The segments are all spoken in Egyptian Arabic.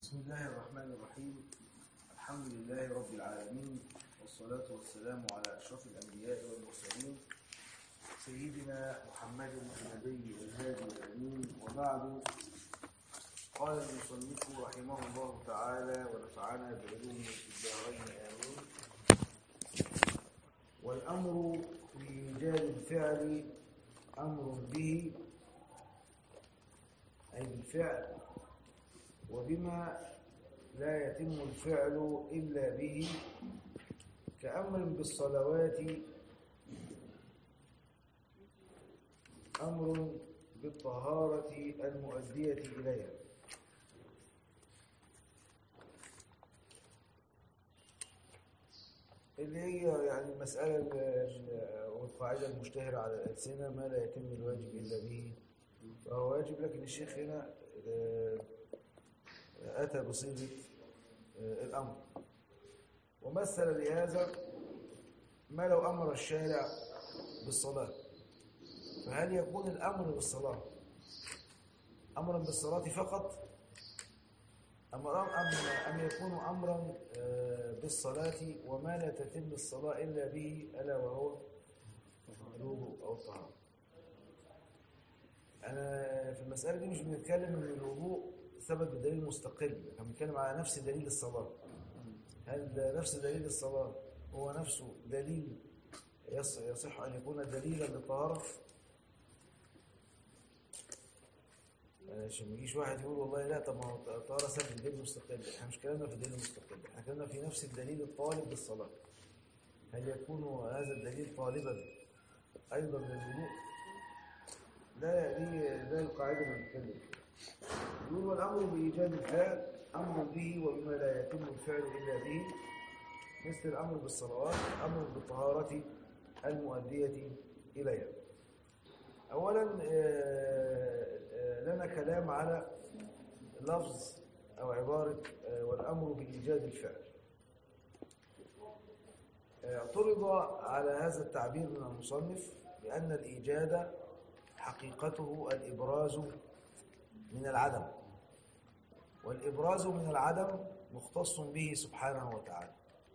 بسم الله الرحمن الرحيم الحمد لله رب العالمين والصلاة والسلام على أشرف الأنبياء والمرسلين سيدنا محمد النبي الهادي الأمين وبعد قال المصنف رحمه الله تعالى ونفعنا بعلومه في الدارين آمين والأمر في إيجاد الفعل أمر به أي بالفعل وبما لا يتم الفعل إلا به كأمر بالصلوات أمر بالطهارة المؤدية إليها اللي هي يعني المسألة والقاعدة المشتهرة على الألسنة ما لا يتم الواجب إلا به فهو واجب لكن الشيخ هنا أتى بصيغة الأمر ومثل لهذا ما لو أمر الشارع بالصلاة فهل يكون الأمر بالصلاة أمرا بالصلاة فقط أم, أم, أم يكون أمرا بالصلاة وما لا تتم الصلاة إلا به ألا وهو الوضوء أو الطهارة أنا في المسألة دي مش بنتكلم من الوضوء ثبت بدليل مستقل احنا بنتكلم على نفس دليل الصلاة هل نفس دليل الصلاة هو نفسه دليل يصح أن يكون دليلا للطهارة عشان ما يجيش واحد يقول والله لا طب ما هو الطهارة ثبت بدليل مستقل احنا مش كلامنا في دليل مستقل احنا كلامنا في نفس الدليل الطالب بالصلاة هل يكون هذا الدليل طالبا أيضا للوضوء لا دي ده القاعدة اللي بنتكلم يقول والأمر بإيجاد الفعل أمر به وبما لا يتم الفعل إلا به مثل الأمر بالصلوات أمر بالطهارة المؤدية إليها أولا لنا كلام على لفظ أو عبارة والأمر بإيجاد الفعل اعترض على هذا التعبير من المصنف بأن الإيجاد حقيقته الإبراز من العدم والإبراز من العدم مختص به سبحانه وتعالى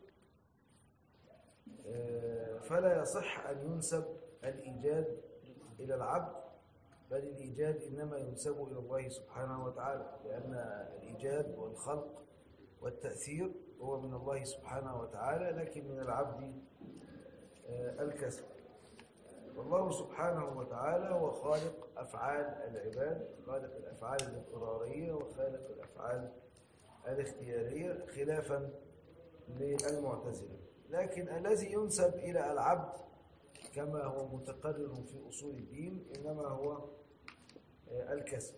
فلا يصح أن ينسب الإيجاد إلى العبد بل الإيجاد إنما ينسب إلى الله سبحانه وتعالى لأن الإيجاد والخلق والتأثير هو من الله سبحانه وتعالى لكن من العبد الكسب والله سبحانه وتعالى هو خالق أفعال العباد خالق الأفعال الاضطرارية وخالق الأفعال الاختيارية خلافا للمعتزلة لكن الذي ينسب إلى العبد كما هو متقرر في أصول الدين إنما هو الكسب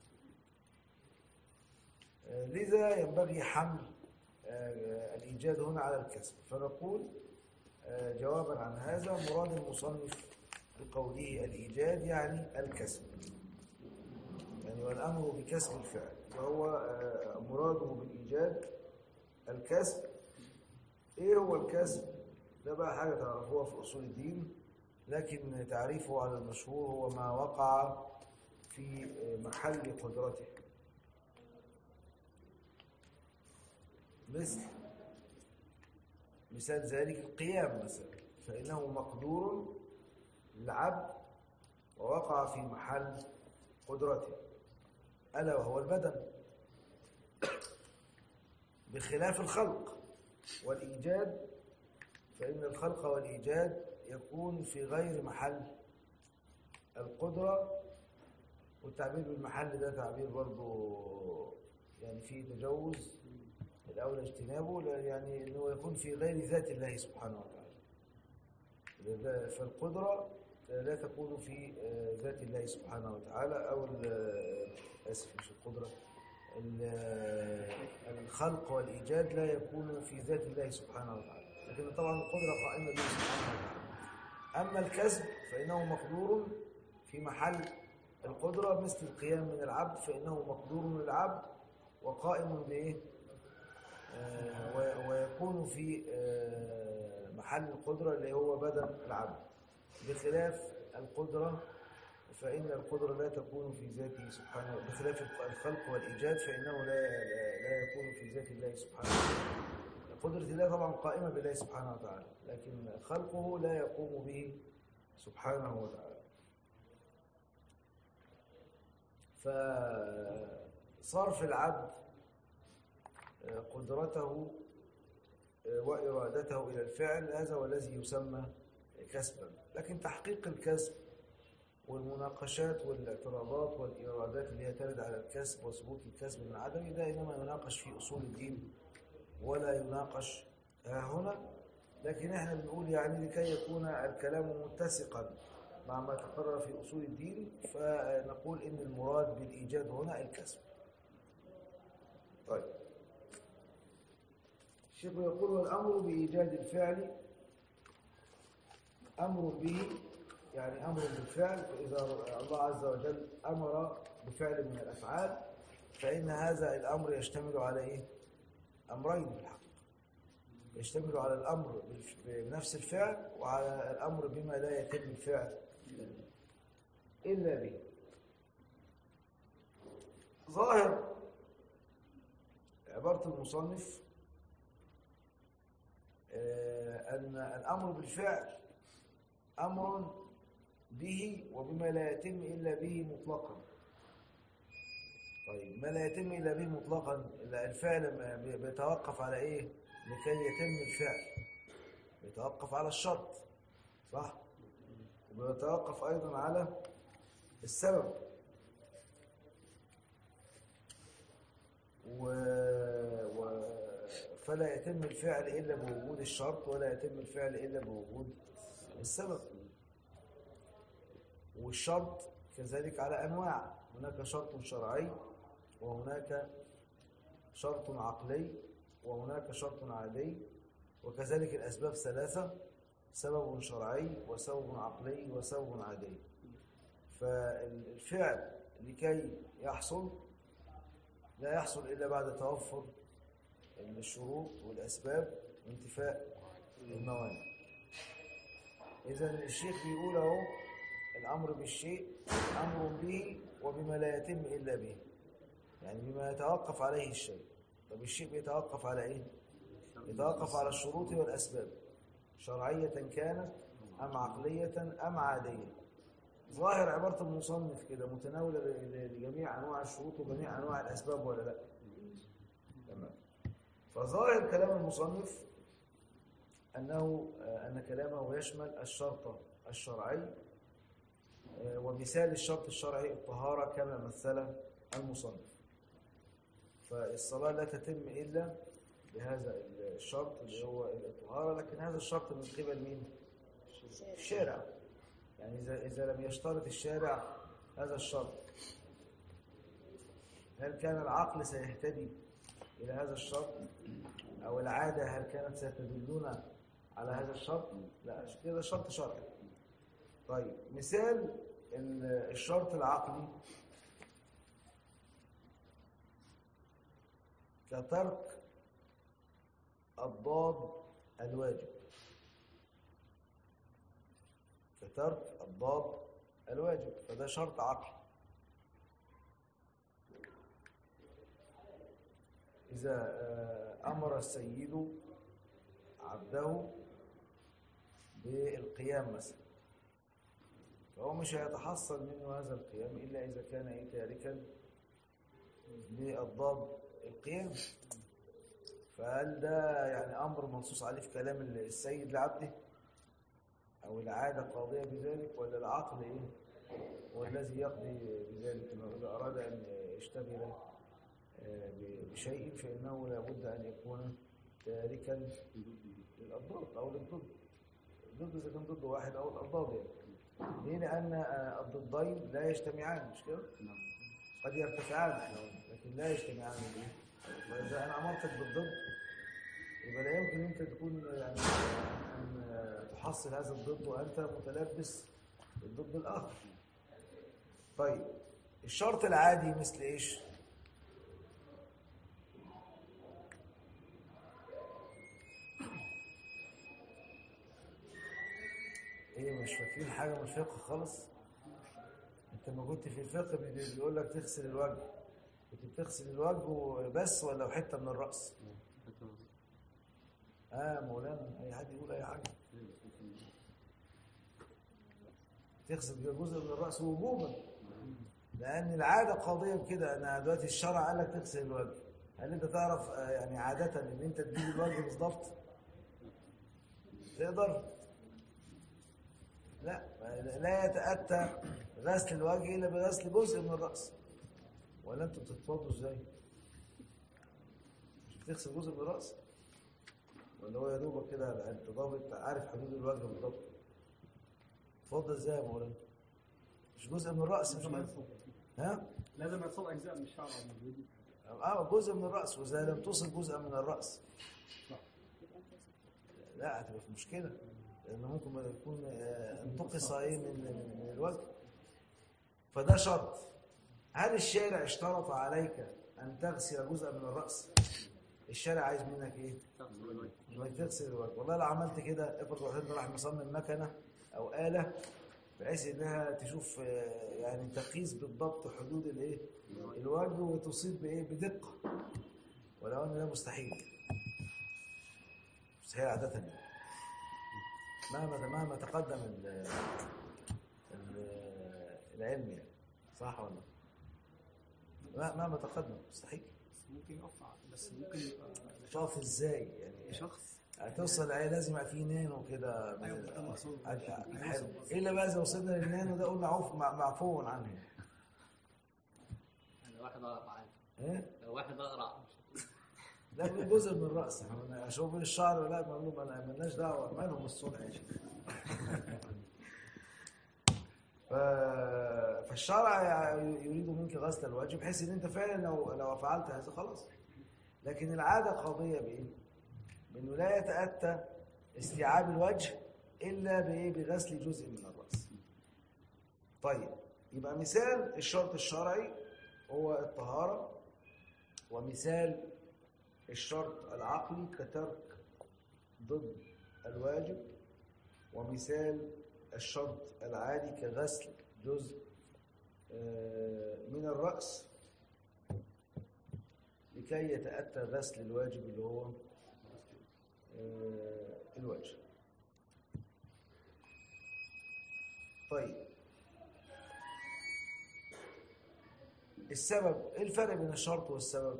لذا ينبغي حمل الإيجاد هنا على الكسب فنقول جوابا عن هذا مراد المصنف بقوله الإيجاد يعني الكسب يعني والأمر بكسب الفعل فهو مراده بالإيجاد الكسب إيه هو الكسب؟ ده بقى حاجة تعرفوها في أصول الدين لكن تعريفه على المشهور هو ما وقع في محل قدرته مثل مثال ذلك القيام مثلا فإنه مقدور للعبد ووقع في محل قدرته ألا وهو البدن بخلاف الخلق والإيجاد فإن الخلق والإيجاد يكون في غير محل القدرة والتعبير بالمحل ده تعبير برضه يعني فيه تجوز الأولى اجتنابه يعني أنه يكون في غير ذات الله سبحانه وتعالى فالقدرة لا تكون في ذات الله سبحانه وتعالى أو آسف مش القدرة الخلق والإيجاد لا يكون في ذات الله سبحانه وتعالى لكن طبعا القدرة قائمة به سبحانه وتعالى أما الكسب فإنه مقدور في محل القدرة مثل القيام من العبد فإنه مقدور للعبد وقائم بإيه آه ويكون في آه محل القدرة اللي هو بدن العبد بخلاف القدرة فإن القدرة لا تكون في ذاته سبحانه بخلاف الخلق والإيجاد فإنه لا لا بقدرة الله سبحانه وتعالى قدرة الله طبعا قائمة بالله سبحانه وتعالى لكن خلقه لا يقوم به سبحانه وتعالى فصرف العبد قدرته وإرادته إلى الفعل هذا هو الذي يسمى كسبا لكن تحقيق الكسب والمناقشات والاعتراضات والإرادات اللي هي ترد على الكسب وثبوت الكسب من عدمه ده إنما يناقش في أصول الدين ولا يناقش هنا لكن احنا بنقول يعني لكي يكون الكلام متسقا مع ما تقرر في أصول الدين فنقول إن المراد بالإيجاد هنا الكسب طيب الشيخ يقول والأمر بإيجاد الفعل أمر به يعني أمر بالفعل فإذا الله عز وجل أمر بفعل من الأفعال فإن هذا الأمر يشتمل على إيه؟ أمرين بالحق يشتمل على الأمر بنفس الفعل وعلى الأمر بما لا يتم الفعل إلا به ظاهر عبارة المصنف أن الأمر بالفعل أمر به وبما لا يتم إلا به مطلقا طيب ما لا يتم إلا به مطلقا الفعل بيتوقف على إيه لكي يتم الفعل بيتوقف على الشرط صح وبيتوقف أيضا على السبب و... و... فلا يتم الفعل إلا بوجود الشرط ولا يتم الفعل إلا بوجود السبب والشرط كذلك على أنواع هناك شرط شرعي وهناك شرط عقلي وهناك شرط عادي وكذلك الأسباب ثلاثة سبب شرعي وسبب عقلي وسبب عادي فالفعل لكي يحصل لا يحصل إلا بعد توفر الشروط والأسباب وانتفاء الموانع إذا الشيخ بيقول اهو الأمر بالشيء أمر به وبما لا يتم إلا به يعني بما يتوقف عليه الشيء طب الشيء بيتوقف على إيه؟ يتوقف على الشروط والأسباب شرعية كانت أم عقلية أم عادية ظاهر عبارة المصنف كده متناولة لجميع أنواع الشروط وجميع أنواع الأسباب ولا لا تمام فظاهر كلام المصنف أنه أن كلامه يشمل الشرط الشرعي ومثال الشرط الشرعي الطهارة كما مثل المصنف فالصلاة لا تتم إلا بهذا الشرط اللي هو الطهارة لكن هذا الشرط من قبل مين؟ الشارع يعني إذا, إذا لم يشترط الشارع هذا الشرط هل كان العقل سيهتدي إلى هذا الشرط أو العادة هل كانت ستدلنا على هذا الشرط لا كده شرط شرعي طيب مثال الشرط العقلي كترك الضاد الواجب كترك الضاد الواجب فده شرط عقلي إذا أمر السيد عبده بالقيام مثلا فهو مش هيتحصل منه هذا القيام إلا إذا كان إيه تاركا للضاد القيام فهل ده يعني أمر منصوص عليه في كلام السيد لعبده أو العادة قاضية بذلك ولا العقل إيه والذي يقضي بذلك إذا أراد أن يشتغل بشيء فإنه لابد أن يكون تاركا للأضداد أو للضد ضد إذا كان ضد واحد أو الأضداد يعني ليه لأن الضدين لا يجتمعان مش كده؟ قد يرتفعان لكن لا يجتمعان ليه؟ فإذا أنا أمرتك بالضد يبقى لا يمكن أنت تكون يعني أن تحصل هذا الضد وأنت متلبس بالضد الآخر طيب الشرط العادي مثل إيش؟ ايه مش فاكرين حاجه من الفقه خالص انت ما كنت في الفقه بيقول لك تغسل الوجه كنت بتغسل الوجه بس ولا حته من الراس اه مولانا اي حد يقول اي حاجه تغسل جزء من الراس وجوبا لان العاده قاضيه بكده انا دلوقتي الشرع قال لك تغسل الوجه هل انت تعرف آه، يعني عاده ان انت تجيب الوجه بالظبط تقدر لا لا يتاتى غسل الوجه الا بغسل جزء من الراس ولا انتوا بتتوضوا ازاي مش بتغسل جزء من الراس ولا هو يا دوبك كده انت ضابط عارف حدود الوجه بالظبط تفضل ازاي يا مولانا مش جزء من الراس مش كده؟ ها لازم يصل اجزاء من الشعر او من الفيديو اه جزء من الراس واذا لم تصل جزءا من الراس لا هتبقى في مشكله لانه ممكن ما يكون آه، انتقص ايه من من من الوجه فده شرط هل الشارع اشترط عليك ان تغسل جزءا من الراس الشارع عايز منك ايه انك تغسل الوجه والله لو عملت كده افرض واحد راح مصمم مكنه او اله بحيث انها تشوف آه، يعني تقيس بالضبط حدود الايه الوجه وتصيب بايه بدقه ولو ان ده مستحيل مستحيل عاده يعني مهما مهما تقدم ال- ال- العلم يعني صح ولا لا؟ مهما تقدم مستحيل بس ممكن يقطع بس ممكن يبقى شاف ازاي يعني شخص هتوصل عليه لازم يبقى فيه نانو كده من- أيوة، ده المقصود. حاجة حلو الا بقى اذا وصلنا للنانو ده قلنا عوف مع- معفو عنه لو واحد اقرع عادي ايه لو واحد اقرع ده من جزء من الراس احنا اشوف الشعر ولا لا نقول لهم انا مالناش دعوه مالهم الصبح يا شيخ ف... فالشرع يريد منك غسل الوجه بحيث ان انت فعلا لو لو فعلت هذا خلاص لكن العاده قاضيه بايه؟ بانه لا يتاتى استيعاب الوجه الا بايه؟ بغسل جزء من الراس. طيب يبقى مثال الشرط الشرعي هو الطهاره ومثال الشرط العقلي كترك ضد الواجب ومثال الشرط العادي كغسل جزء آه، من الرأس لكي يتأتى غسل الواجب اللي هو آه، الوجه طيب السبب ايه الفرق بين الشرط والسبب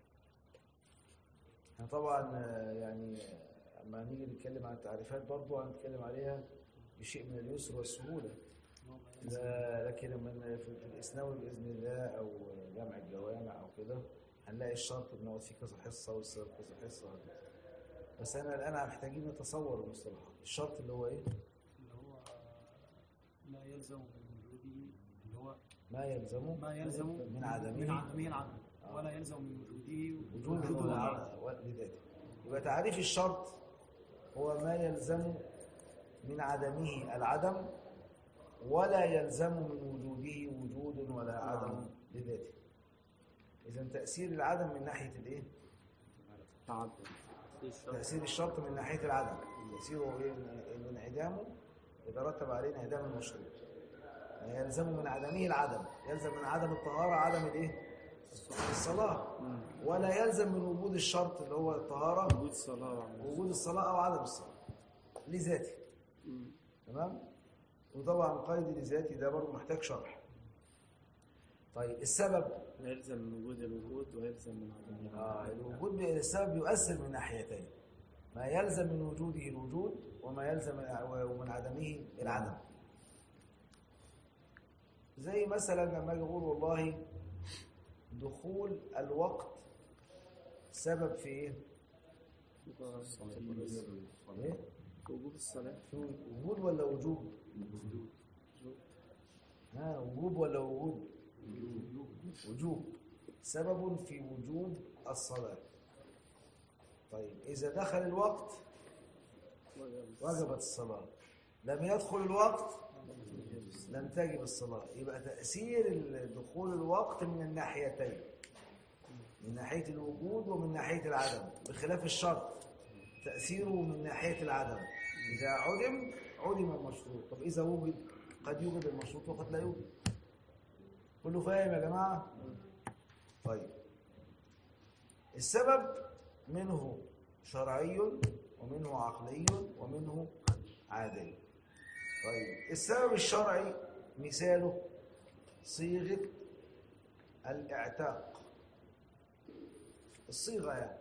احنا طبعا آه، يعني لما نيجي نتكلم عن التعريفات برضو هنتكلم عليها بشيء من اليسر والسهوله لا لكن لما ن- في في الاسناوي باذن الله او جمع الجوامع او كده هنلاقي الشرط بنقعد فيه كذا حصه والسبب كذا حصه وهكذا. بس انا الان محتاجين نتصور المصطلحات الشرط اللي هو ايه اللي هو لا يلزم من وجوده اللي هو ما يلزمه ما يلزم من عدمه من عدمه العدم آه. ولا يلزم من وجوده وجود وجود ولا العدم. عدم ولا لذاته يبقى تعريف الشرط هو ما يلزم من عدمه العدم ولا يلزم من وجوده وجود ولا عدم لذاته اذا تاثير العدم من ناحيه الايه تاثير الشرط من ناحيه العدم تاثيره ايه إن انعدامه يترتب عليه انعدام المشروط يعني يلزم من عدمه العدم يلزم من عدم الطهاره عدم الايه الصلاه ولا يلزم من وجود الشرط اللي هو الطهاره وجود صلاة وعمل. وجود الصلاة أو عدم الصلاة لذاته تمام وطبعا قيد لذاتي ده برضه محتاج شرح طيب السبب يلزم من وجود الوجود ويلزم من عدمه آه الوجود السبب يؤثر من ناحيتين ما يلزم من وجوده الوجود وما يلزم ومن عدمه العدم زي مثلا لما اجي اقول والله دخول الوقت سبب في ايه؟ ايه؟ وجوب الصلاة في وجود ولا وجوب؟ ها وجوب ولا وجود؟ وجوب سبب في وجوب الصلاة طيب إذا دخل الوقت وجبت الصلاة لم يدخل الوقت لم تجب الصلاة يبقى تأثير دخول الوقت من الناحيتين من ناحية الوجود ومن ناحية العدم بخلاف الشرط تأثيره من ناحية العدم إذا عدم عدم المشروط طب إذا وجد قد يوجد المشروط وقد لا يوجد كله فاهم يا جماعة طيب السبب منه شرعي ومنه عقلي ومنه عادي طيب السبب الشرعي مثاله صيغة الاعتاق الصيغة يعني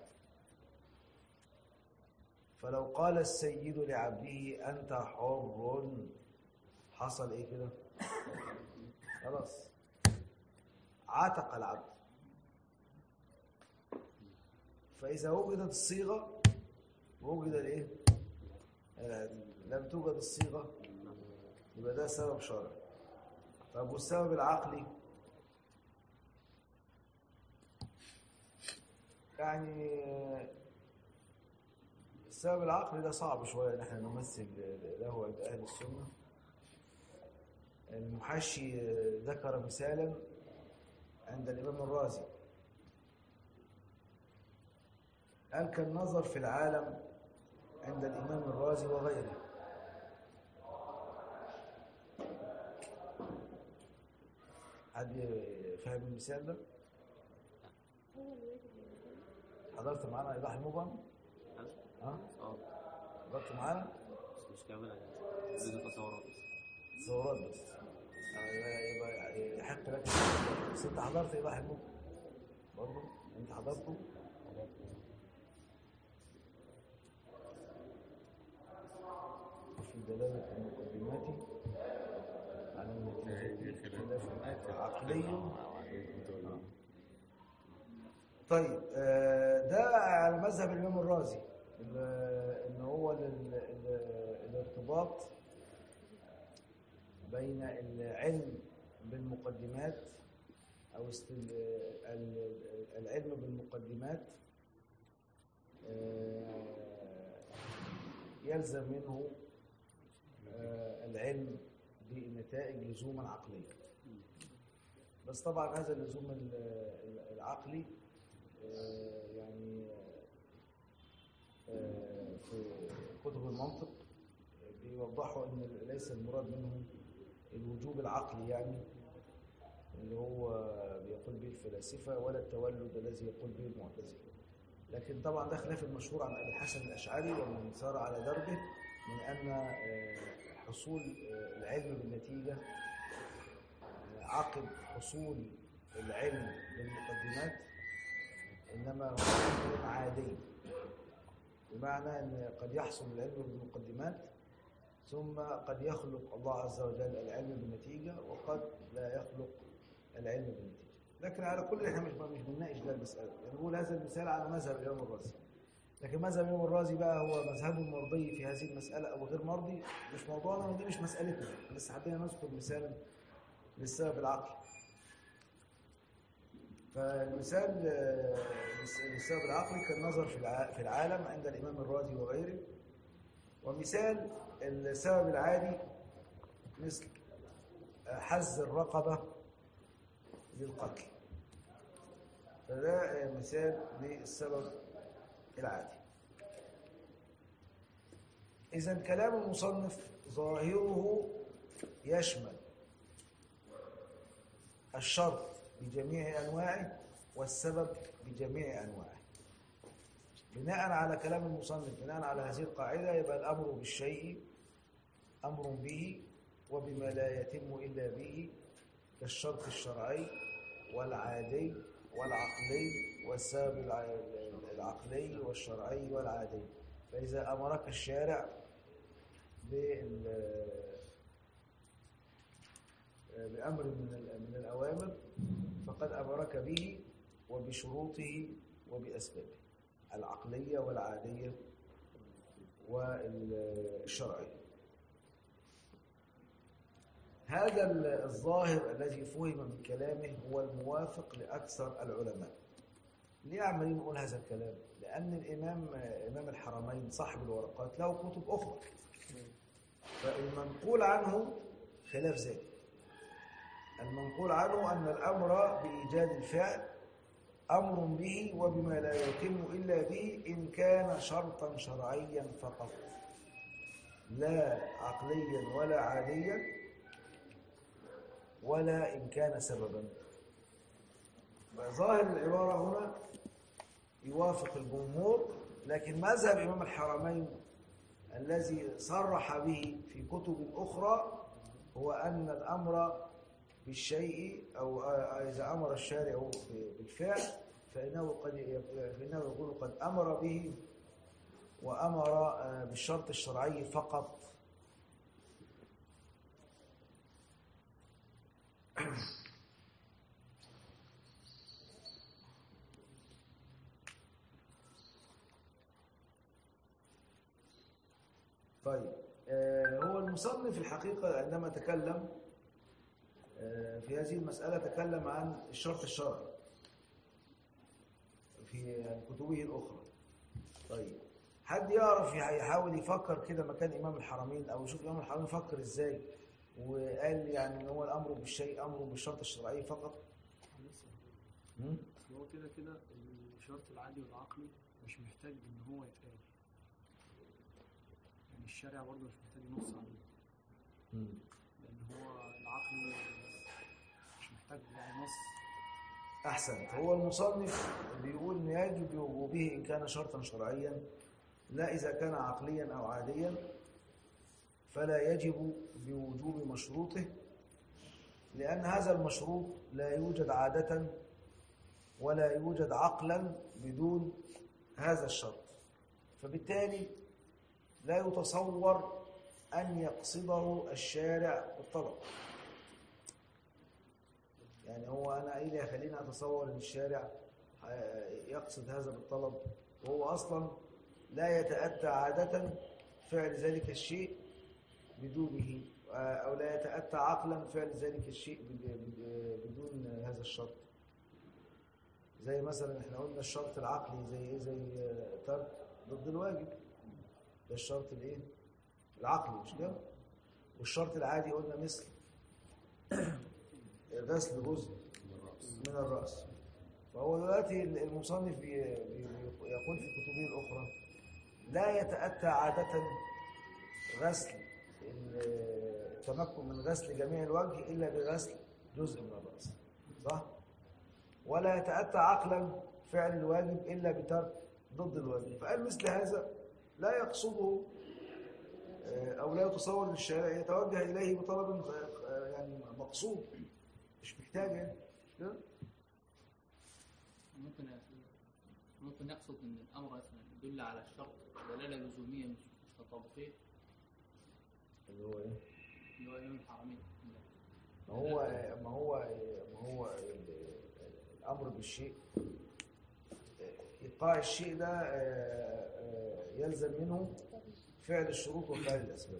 فلو قال السيد لعبده أنت حر حصل إيه كده خلاص عتق العبد فإذا وجدت الصيغة وجد الإيه آه، لم توجد الصيغة يبقى ده سبب شرعي طب والسبب العقلي يعني آه، السبب العقلي ده صعب شوية ان احنا نمثل له عند اهل السنة المحشي آه، ذكر مثالا عند الامام الرازي قال كالنظر في العالم عند الامام الرازي وغيره حد فاهم المثال ده؟ حضرت معانا ايضاح المبهم؟ ها؟ اه حضرت معانا؟ بس مش كاملة يعني بدون تصورات تصورات بس آه، يبقى يبقى يعني يحق لك بس انت حضرت ايضاح المبهم برضه انت حضرته؟ في دلالة المقدمات على النتيجة خلاف عقلي طيب آه، ده على مذهب الإمام الرازي ال- إن هو ال- ال- الارتباط بين العلم بالمقدمات أو است- ال- العلم بالمقدمات آه، يلزم منه آه، العلم بالنتائج لزوما عقليا بس طبعا هذا اللزوم ال- ال- العقلي آه، يعني آه، في كتب المنطق بيوضحوا ان ليس المراد منه الوجوب العقلي يعني اللي هو بيقول به الفلاسفه ولا التولد الذي يقول به المعتزله لكن طبعا ده خلاف المشهور عن ابي الحسن الاشعري ومن سار على دربه من ان آه، حصول آه، العلم بالنتيجه آه، عقب حصول العلم بالمقدمات انما هو امر عادي بمعنى ان قد يحصل العلم بالمقدمات ثم قد يخلق الله عز وجل العلم بالنتيجه وقد لا يخلق العلم بالنتيجه لكن على كل احنا مش مش بنناقش ده المساله يعني نقول هذا المثال على مذهب الامام الرازي لكن مذهب الامام الرازي بقى هو مذهبه المرضي في هذه المساله او غير مرضي مش موضوعنا ودي مش مسالتنا بس حبينا نذكر مثالا للسبب العقلي فالمثال آه، للسبب العقلي كالنظر في الع- في العالم عند الامام الرازي وغيره ومثال السبب العادي مثل آه، حز الرقبه للقتل فده آه، مثال للسبب العادي إذا كلام المصنف ظاهره يشمل الشرط بجميع أنواعه والسبب بجميع أنواعه بناء على كلام المصنف بناء على هذه القاعدة يبقى الأمر بالشيء أمر به وبما لا يتم إلا به كالشرط الشرعي والعادي والعقلي والسبب الع- العقلي والشرعي والعادي فإذا أمرك الشارع بال- بأمر من ال- من الأوامر فقد أمرك به وبشروطه وبأسبابه العقلية والعادية والشرعية هذا ال- الظاهر الذي فهم من كلامه هو الموافق لأكثر العلماء ليه عمالين نقول هذا الكلام؟ لأن الإمام إمام الحرمين صاحب الورقات له كتب أخرى فالمنقول عنه خلاف ذلك المنقول عنه أن الأمر بإيجاد الفعل أمر به وبما لا يتم إلا به إن كان شرطا شرعيا فقط لا عقليا ولا عاديا ولا إن كان سببا ظاهر العبارة هنا يوافق الجمهور لكن مذهب إمام الحرمين الذي صرح به في كتب أخرى هو أن الأمر بالشيء أو إذا أمر الشارع بالفعل فإنه, قد فإنه يقول قد أمر به وأمر بالشرط الشرعي فقط طيب آه، هو المصنف الحقيقة عندما تكلم آه، في هذه المسألة تكلم عن الشرط الشرعي في كتبه الأخرى طيب حد يعرف يحاول يفكر كده مكان إمام الحرمين أو يشوف إمام الحرمين فكر إزاي وقال يعني إن هو الأمر بالشيء أمره بالشرط الشرعي فقط م? أصل هو كده كده الشرط العادي والعقلي مش محتاج ان هو يتقال يعني الشارع برضه مش محتاج ينص عليه م. لان هو العقلي مش محتاج يعني نص أحسنت هو المصنف بيقول إن يجب بوجوبه إن كان شرطا شرعيا لا إذا كان عقليا أو عاديا فلا يجب بوجوب مشروطه لأن هذا المشروط لا يوجد عادة ولا يوجد عقلا بدون هذا الشرط فبالتالي لا يتصور أن يقصده الشارع بالطلب يعني هو أنا إيه اللي يخليني أتصور أن الشارع يقصد هذا بالطلب وهو أصلا لا يتأتى عادة فعل ذلك الشيء بدونه أو لا يتأتى عقلا فعل ذلك الشيء بدون هذا الشرط زي مثلا احنا قلنا الشرط العقلي زي ايه زي ترك ضد الواجب ده الشرط الايه العقلي مش كده والشرط العادي قلنا مثل غسل جزء من الرأس فهو دلوقتي المصنف بي- بي- يقول في كتبه الأخرى لا يتأتى عادة غسل التمكن من غسل جميع الوجه إلا بغسل جزء من الرأس صح؟ ولا يتأتى عقلا فعل الواجب إلا بترك ضد الواجب فقال مثل هذا لا يقصده آه، أو لا يتصور للشارع يتوجه إليه بطلب آه، يعني مقصود مش محتاج يعني مش كده؟ ممكن ممكن يقصد ان الامر مثلا يدل على الشرط دلاله لزوميه مش مش تطابقيه اللي هو إيه؟ اللي هو امام الحرمين ما هو ما هو ما هو ال- الامر بالشيء ايقاع الشيء ده آه، آه، يلزم منه فعل الشروط وفعل الاسباب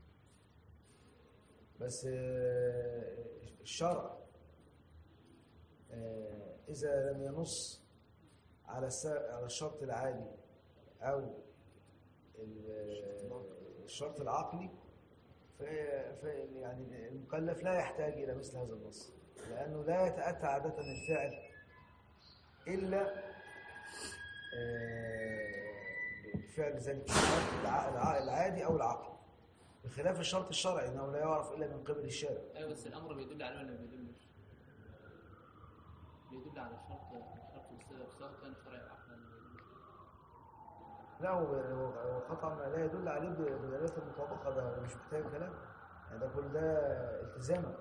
بس آه، الشرع آه، اذا لم ينص على الس- على الشرط العادي او ال- الشرط العقلي ف... ف... يعني المكلف لا يحتاج إلى مثل هذا النص لأنه لا يتأتى عادة الفعل إلا آه، بفعل ذلك الشرط الع- الع- العادي أو العقلي بخلاف الشرط الشرعي أنه لا يعرف إلا من قبل الشارع ايوه بس الامر بيدل عليه ولا ما بيدلش؟ بيدل على الشرط الشرط والسبب سواء كان شرعي او عقلي ولا ما بيدلش. لا هو هو هو قطعا ما لا يدل عليه بدلالة المطابقة ده مش محتاج كلام يعني ده كل ده التزاما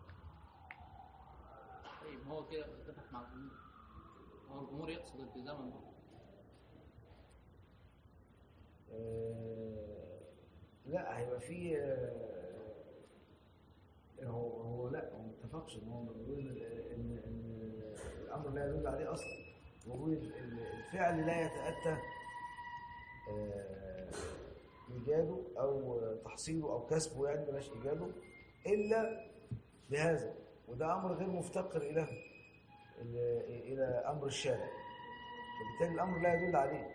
طيب هو كده اتفق مع الجمهور هو الجمهور يقصد التزاما برضه. آه، لا هيبقى في آه، هو هو لا هو ما اتفقش ان هو بيقول ان ان الامر لا يدل عليه اصلا هو بيقول ال- الفعل لا يتاتى آه، ايجاده او تحصيله او كسبه يعني بلاش ايجاده الا بهذا وده امر غير مفتقر الى الى الى امر الشارع فبالتالي الامر لا يدل عليه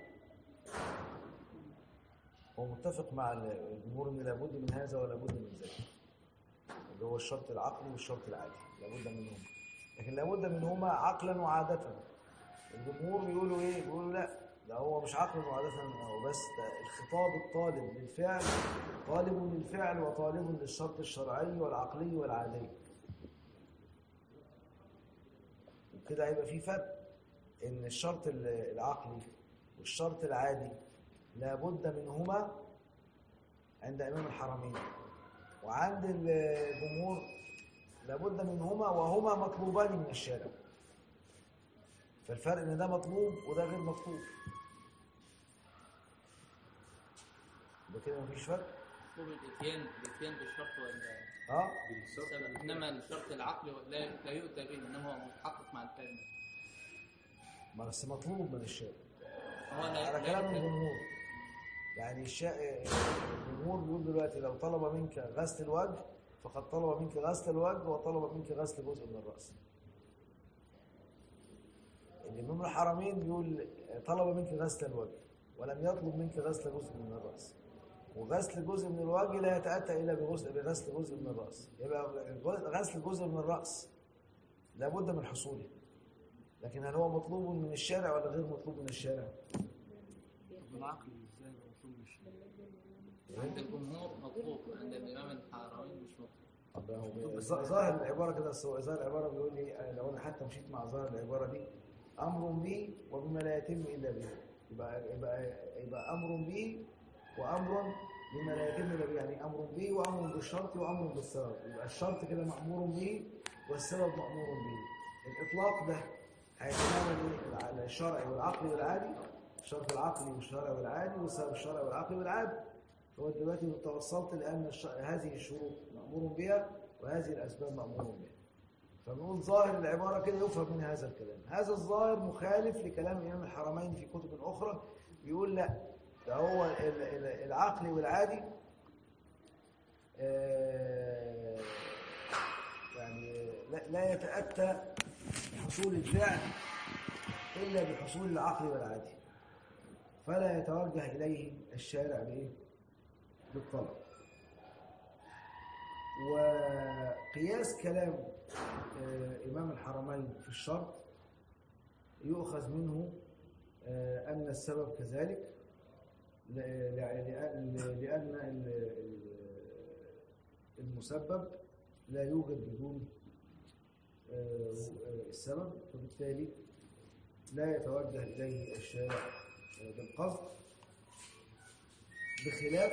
هو متفق مع الجمهور ان لابد من هذا ولا بد من ذاك اللي هو الشرط العقلي والشرط العادي لابد منهما لكن لابد منهما عقلا وعادة الجمهور بيقولوا ايه بيقولوا لا ده هو مش عقلا وعادة هو بس ده الخطاب الطالب للفعل طالب للفعل وطالب للشرط الشرعي والعقلي والعادي وكده هيبقى في فرق ان الشرط ال- العقلي والشرط العادي لابد منهما عند امام الحرمين وعند الجمهور لابد منهما وهما مطلوبان من الشارع فالفرق ان ده مطلوب وده غير مطلوب يبقى كده مفيش فرق مطلوب الاتيان الاتيان بالشرط ولا اه السبب انما الشرط العقلي لا لا يؤتى به انما هو متحقق مع الفهم ما بس مطلوب من الشارع هو لا على لا كلام يؤتى- الجمهور يعني الشا... الجمهور بيقول دلوقتي لو طلب منك غسل الوجه فقد طلب منك غسل الوجه وطلب منك غسل جزء من الراس الامام الحرمين بيقول طلب منك غسل الوجه ولم يطلب منك غسل جزء من الراس وغسل جزء من الوجه لا يتاتى الا بغسل بغسل جزء من الراس يبقى غسل جزء من الراس لابد من حصوله لكن هل هو مطلوب من الشارع ولا غير مطلوب من الشارع؟ طب العقل ازاي يبقى مطلوب من الشيء عند الجمهور مطلوب عند الامام الحرمين مش مطلوب طب هو ظ- ظاهر العباره كده بس هو ظاهر العباره بيقول لي آه، لو انا حتى مشيت مع ظاهر العباره دي امر به وبما لا يتم الا به يبقى يبقى يبقى امر به وامر بما لا يتم الا به يعني امر به وامر بالشرط وامر بالسبب يبقى الشرط كده مامور به والسبب مامور به الاطلاق ده هيتناول ايه على الشرعي والعقلي والعادي الشرط العقلي والشرعي والعادي والسبب الشرعي والعقلي والعادي فهو دلوقتي توصلت لان الش- هذه الشروط مامور بها وهذه الاسباب مامور بها فنقول ظاهر العباره كده يفهم من هذا الكلام هذا الظاهر مخالف لكلام امام الحرمين في كتب اخرى بيقول لا ده هو ال- ال- العقلي والعادي آه، يعني لا- لا يتاتى حصول الفعل الا بحصول العقل والعادي فلا يتوجه اليه الشارع بايه بالطلب وقياس كلام آه، إمام الحرمين في الشرط يؤخذ منه آه، أن السبب كذلك ل- لأن لأن ال- ال- المسبب لا يوجد بدون آه، السبب فبالتالي لا يتوجه إليه الشارع آه، بالقصد بخلاف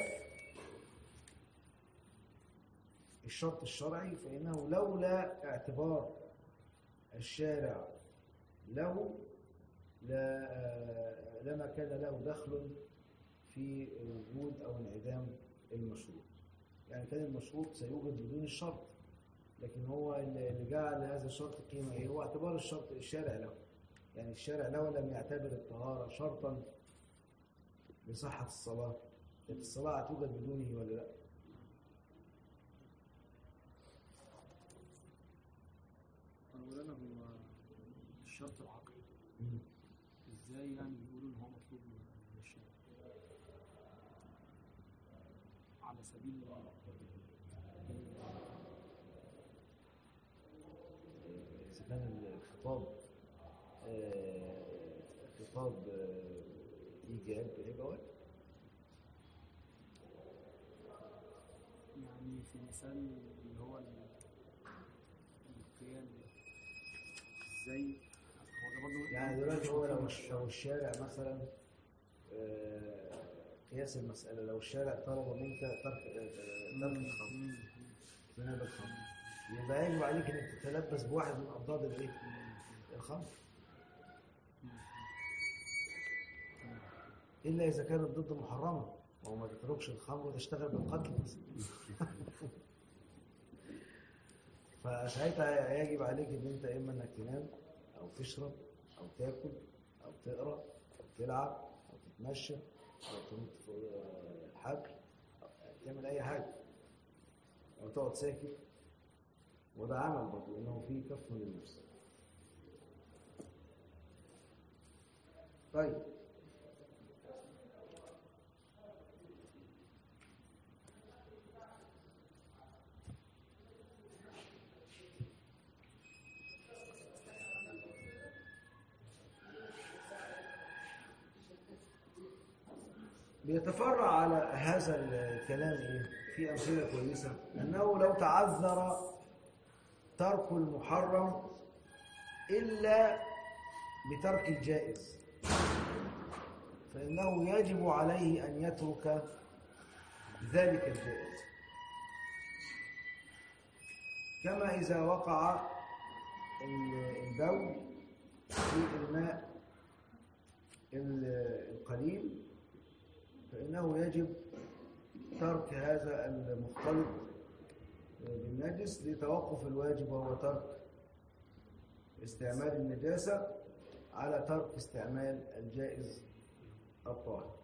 الشرط الشرعي فإنه لولا اعتبار الشارع له لا آه، لما كان له دخل في وجود أو انعدام المشروط يعني كان المشروط سيوجد بدون الشرط لكن هو اللي جعل هذا الشرط قيمة إيه هو اعتبار الشرط الشارع له يعني الشارع له لم يعتبر الطهارة شرطا لصحة الصلاة كانت الصلاة هتوجد بدونه ولا لا اولا هو الشرط العقلي ازاي يعني بيقولوا ان هو مطلوب من من الشارع على سبيل إذا كان الخطاب آه، خطاب آه، إيجاب هيبقى واجب يعني في مثال اللي هو ال- القيام ده ازاي هو ده برضه يعني دلوقتي هو لو الش- لو الشارع مثلا آه، قياس المسألة لو الشارع طلب منك ترك آه، آه، ترك الخمر اجتناب الخمر يبقى يجب عليك انك تتلبس بواحد من اضداد الايه؟ الخمر الا اذا كانت ضد محرمه وهو ما تتركش الخمر وتشتغل بالقتل مثلا فساعتها يجب عليك ان انت اما انك تنام او تشرب او تاكل او تقرا او تلعب او تتمشى او تنط فوق الحبل أو تعمل اي حاجه او تقعد ساكت وده عمل برضه انه فيه كف للنفس طيب بيتفرع على هذا الكلام ايه في امثله كويسه انه لو تعذر ترك المحرم إلا بترك الجائز فإنه يجب عليه أن يترك ذلك الجائز كما إذا وقع ال- البول في الماء ال- القليل فإنه يجب ترك هذا المختلط بالنجس لتوقف الواجب وهو ترك استعمال النجاسة على ترك استعمال الجائز الطاهر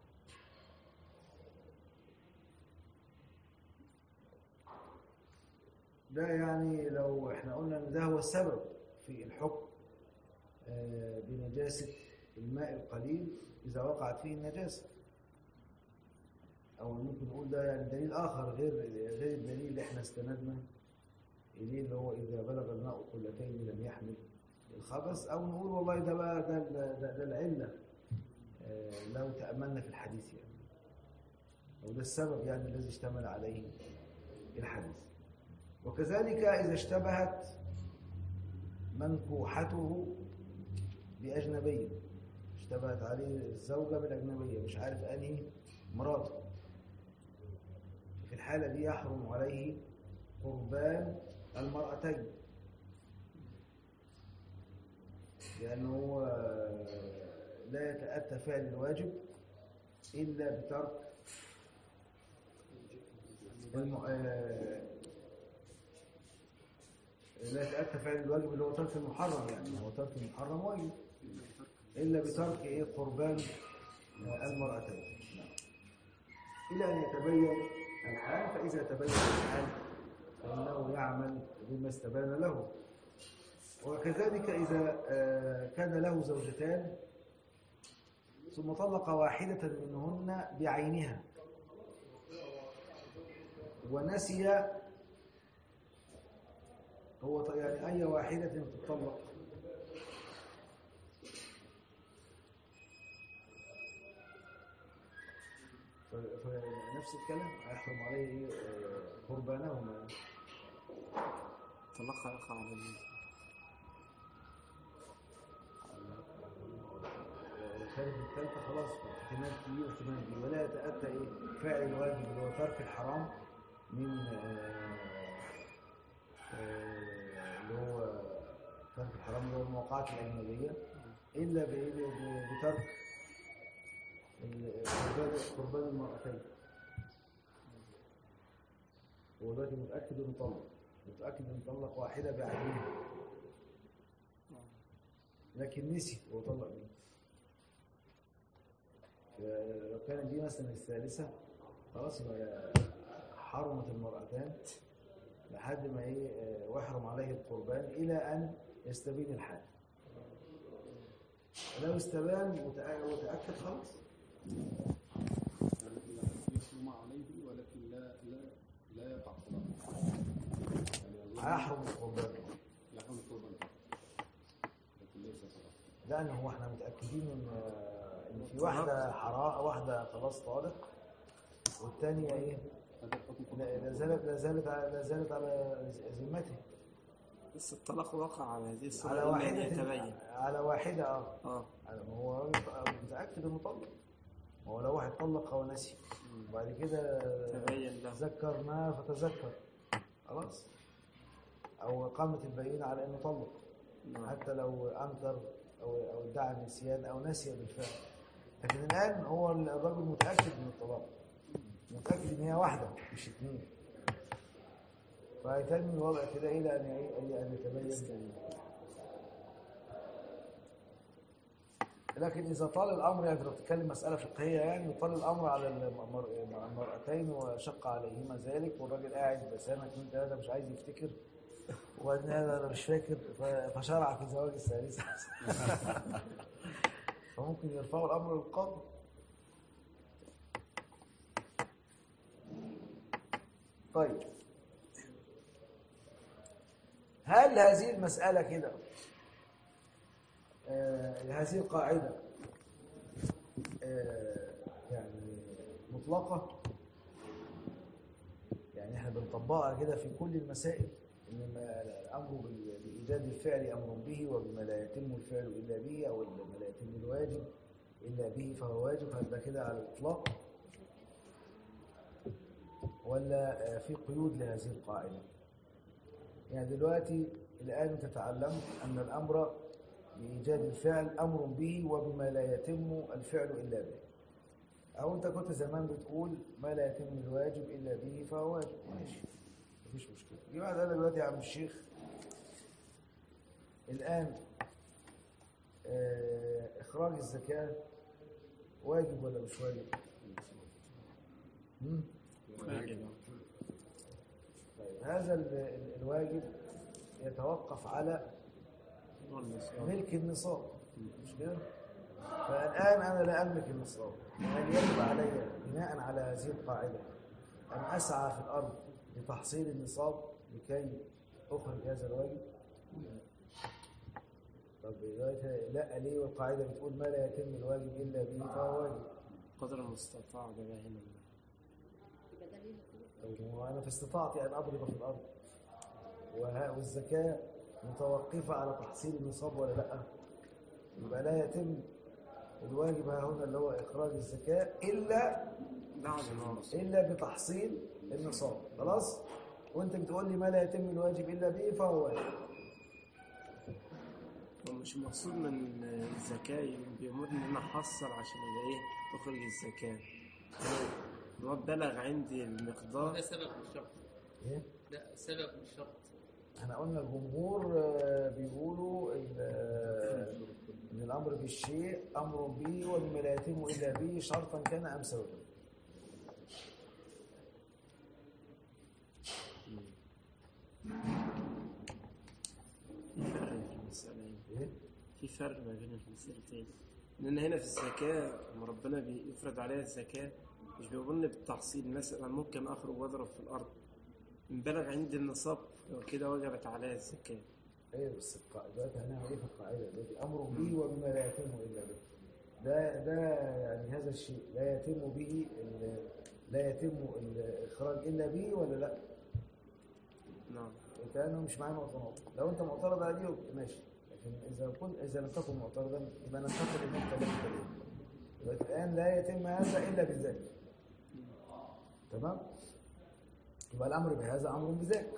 ده يعني لو احنا قلنا ان ده هو السبب في الحكم آه، بنجاسة الماء القليل إذا وقعت فيه النجاسة أو ممكن نقول ده يعني دليل آخر غير غير الدليل اللي احنا استندنا إليه اللي هو إذا بلغ الماء قلتين لم يحمل الخبث أو نقول والله ده بقى ده ال- ده, ده العلة آه، لو تأملنا في الحديث يعني أو ده السبب يعني الذي اشتمل عليه الحديث وكذلك إذا اشتبهت منكوحته بأجنبية اشتبهت عليه الزوجة بالأجنبية مش عارف أنهي مراته في الحالة دي يحرم عليه قربان المرأتين لأنه هو لا يتأتى فعل الواجب إلا بترك الم... آه، لا يتأتى فعل الواجب اللي هو ترك المحرم يعني هو ترك المحرم واجب إلا بترك إيه قربان آه، المرأتين نعم. إلى أن يتبين الحال فإذا تبين الحال فإنه يعمل بما استبان له وكذلك إذا آه، كان له زوجتان ثم طلق واحدة منهن بعينها ونسي هو ط- يعني أي واحدة تطلق ف- فنفس الكلام يحرم عليه إيه؟ آه، قربانهما طلقها يقع على الناس كانت الثالثة خلاص احتمال كبير واحتمال كبير ولا يتأتى إيه فعل الواجب اللي هو ترك الحرام من آه، آه، اللي هو ترك الحرام اللي هو الموقعات الأجنبية إلا بإيه؟ ب- بترك ال- قربان قربان المرأتين هو دلوقتي متأكد إنه طلق متأكد إنه طلق واحدة بعينها لكن نسي هو طلق مين لو كانت دي مثلا الثالثة خلاص يبقى حرمت المرأتان لحد ما ايه آه، ويحرم عليه القربان إلى أن يستبين الحال لو استبان وتأ- وتأكد خلاص يحرم عليه ولكن لا لا لا يقع طلاق يعني يظل هيحرم القربان يحرم القربان لكن ليس طلاق لأن هو احنا متأكدين إن آه، إن في واحدة حرام واحدة خلاص طالق والثانية ايه هذا الحكم لا لا زالت لا زالت على لا زالت على ذمته بس الطلاق وقع على هذه الصورة على إلا أن واحدة يتبين على واحدة اه اه على- ما هو راجل متأكد انه طلق ما هو لو واحد طلق هو نسي وبعد كده تبين له تذكر ما فتذكر خلاص او قامت البينة على انه طلق نعم. حتى لو انكر او او ادعى النسيان او نسي بالفعل لكن الان هو الرجل متأكد من الطلاق متأكد ان هي واحدة مش اثنين فهيتم الوضع كده الى ان الى ان يتبين لكن إذا طال الأمر يعني لو بتتكلم مسألة فقهية يعني وطال الأمر على المر- مع المرأتين وشق عليهما ذلك والراجل قاعد سنة اتنين تلاتة مش عايز يفتكر وبعدين قال أنا مش فاكر ف- فشرع في زواج الثالثة فممكن يرفعوا الأمر للقاضي طيب هل هذه المسألة كده آه، هذه القاعدة آه، يعني مطلقة يعني احنا بنطبقها كده في كل المسائل ان ما- الامر بال- بإيجاد الفعل أمر به وبما لا يتم الفعل إلا به أو بما لا يتم الواجب إلا به فهو واجب هل ده كده على الإطلاق ولا آه، في قيود لهذه القاعدة يعني دلوقتي الآن تتعلم أن الأمر بإيجاد الفعل أمر به وبما لا يتم الفعل إلا به أو أنت كنت زمان بتقول ما لا يتم الواجب إلا به فهو واجب ماشي مفيش مشكلة جه واحد قال لك دلوقتي يا عم الشيخ الآن آه، إخراج الزكاة واجب ولا مش واجب؟ مم؟ واجب. طيب هذا ال- ال- الواجب يتوقف على والنصارى. ملك النصاب مش كده؟ فالآن أنا لا أملك النصاب هل يجب علي بناء على هذه القاعدة أن أسعى في الأرض لتحصيل النصاب لكي أخرج هذا الواجب؟ طب دلوقتي لا ليه والقاعدة بتقول ما لا يتم الواجب إلا به فهو واجب قدر المستطاع ده بقى هنا طيب هو أنا في استطاعتي أن أضرب في الأرض وه- والزكاة متوقفة على تحصيل النصاب ولا لا يبقى لا يتم الواجب ها هنا اللي هو إخراج الزكاة إلا بعد النص إلا بتحصيل النصاب خلاص وأنت بتقول لي ما لا يتم الواجب إلا به فهو واجب ومش مقصود من الزكاة بيأمرني إن أنا أحصل عشان يبقى إيه أخرج الزكاة هو بلغ عندي ده المقدار سبب الشرط إيه؟ ده سبب الشرط احنا قلنا الجمهور آه، بيقولوا ال- آه، ان الامر بالشيء امر به وبما لا يتم الا به شرطا كان ام سببا في فرق في المسألة ايه في فرق ما بين المسألتين لأن هنا في الزكاة لما ربنا بيفرض عليها الزكاة مش بيقولني بالتحصيل مثلا ممكن أخرج وأضرب في الأرض من بلغ عندي النصاب كده وجبت عليها الزكاة ايه بس القاعده دلوقتي هنعمل ايه في القاعده دلوقتي امر به وبما لا يتم الا به ده ده يعني هذا الشيء لا يتم به ال- لا يتم الاخراج الا به ولا لا نعم انت انا مش معايا نقطه نقطه لو انت معترض عليه يبقى ماشي لكن اذا كنت اذا لم تكن معترضا يبقى ننتقد ان انت لم تكن دلوقتي الان لا يتم هذا الا بذلك تمام يبقى الامر بهذا امر بذاك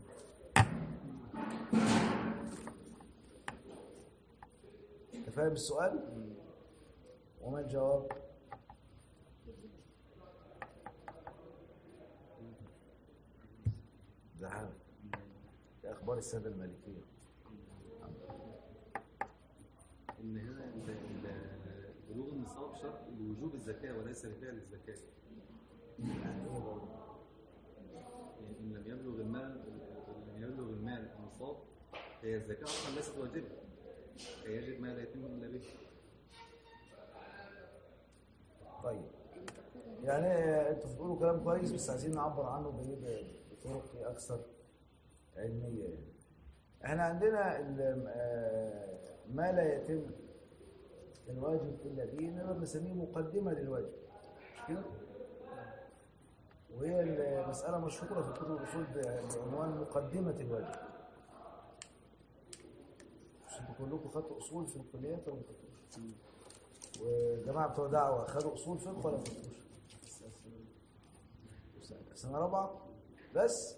انت فاهم السؤال وما الجواب ده حاجة ده اخبار الساده المالكيه ان هنا ال- ال- بلوغ النصاب شرط لوجوب الزكاه وليس لفعل الزكاه يعني ايه برضه يعني ان لم يبلغ المال لم يبلغ المال النصاب هي الزكاه اصلا ليست واجبه هي يجب ما لا يتم الا به طيب يعني انتوا بتقولوا كلام كويس بس عايزين نعبر عنه بإيه؟ بطرق اكثر علميه يعني. احنا عندنا ال- آه، ما لا يتم الواجب الا به انما بنسميه مقدمه للواجب مش كده؟ وهي المساله مشهوره في كتب الاصول بعنوان مقدمه الواجب مش انتوا كلكم خدتوا اصول في الكليات ولا ما خدتوش؟ وجماعه بتوع دعوه خدوا اصول فقه ولا ما خدتوش؟ سنه رابعه بس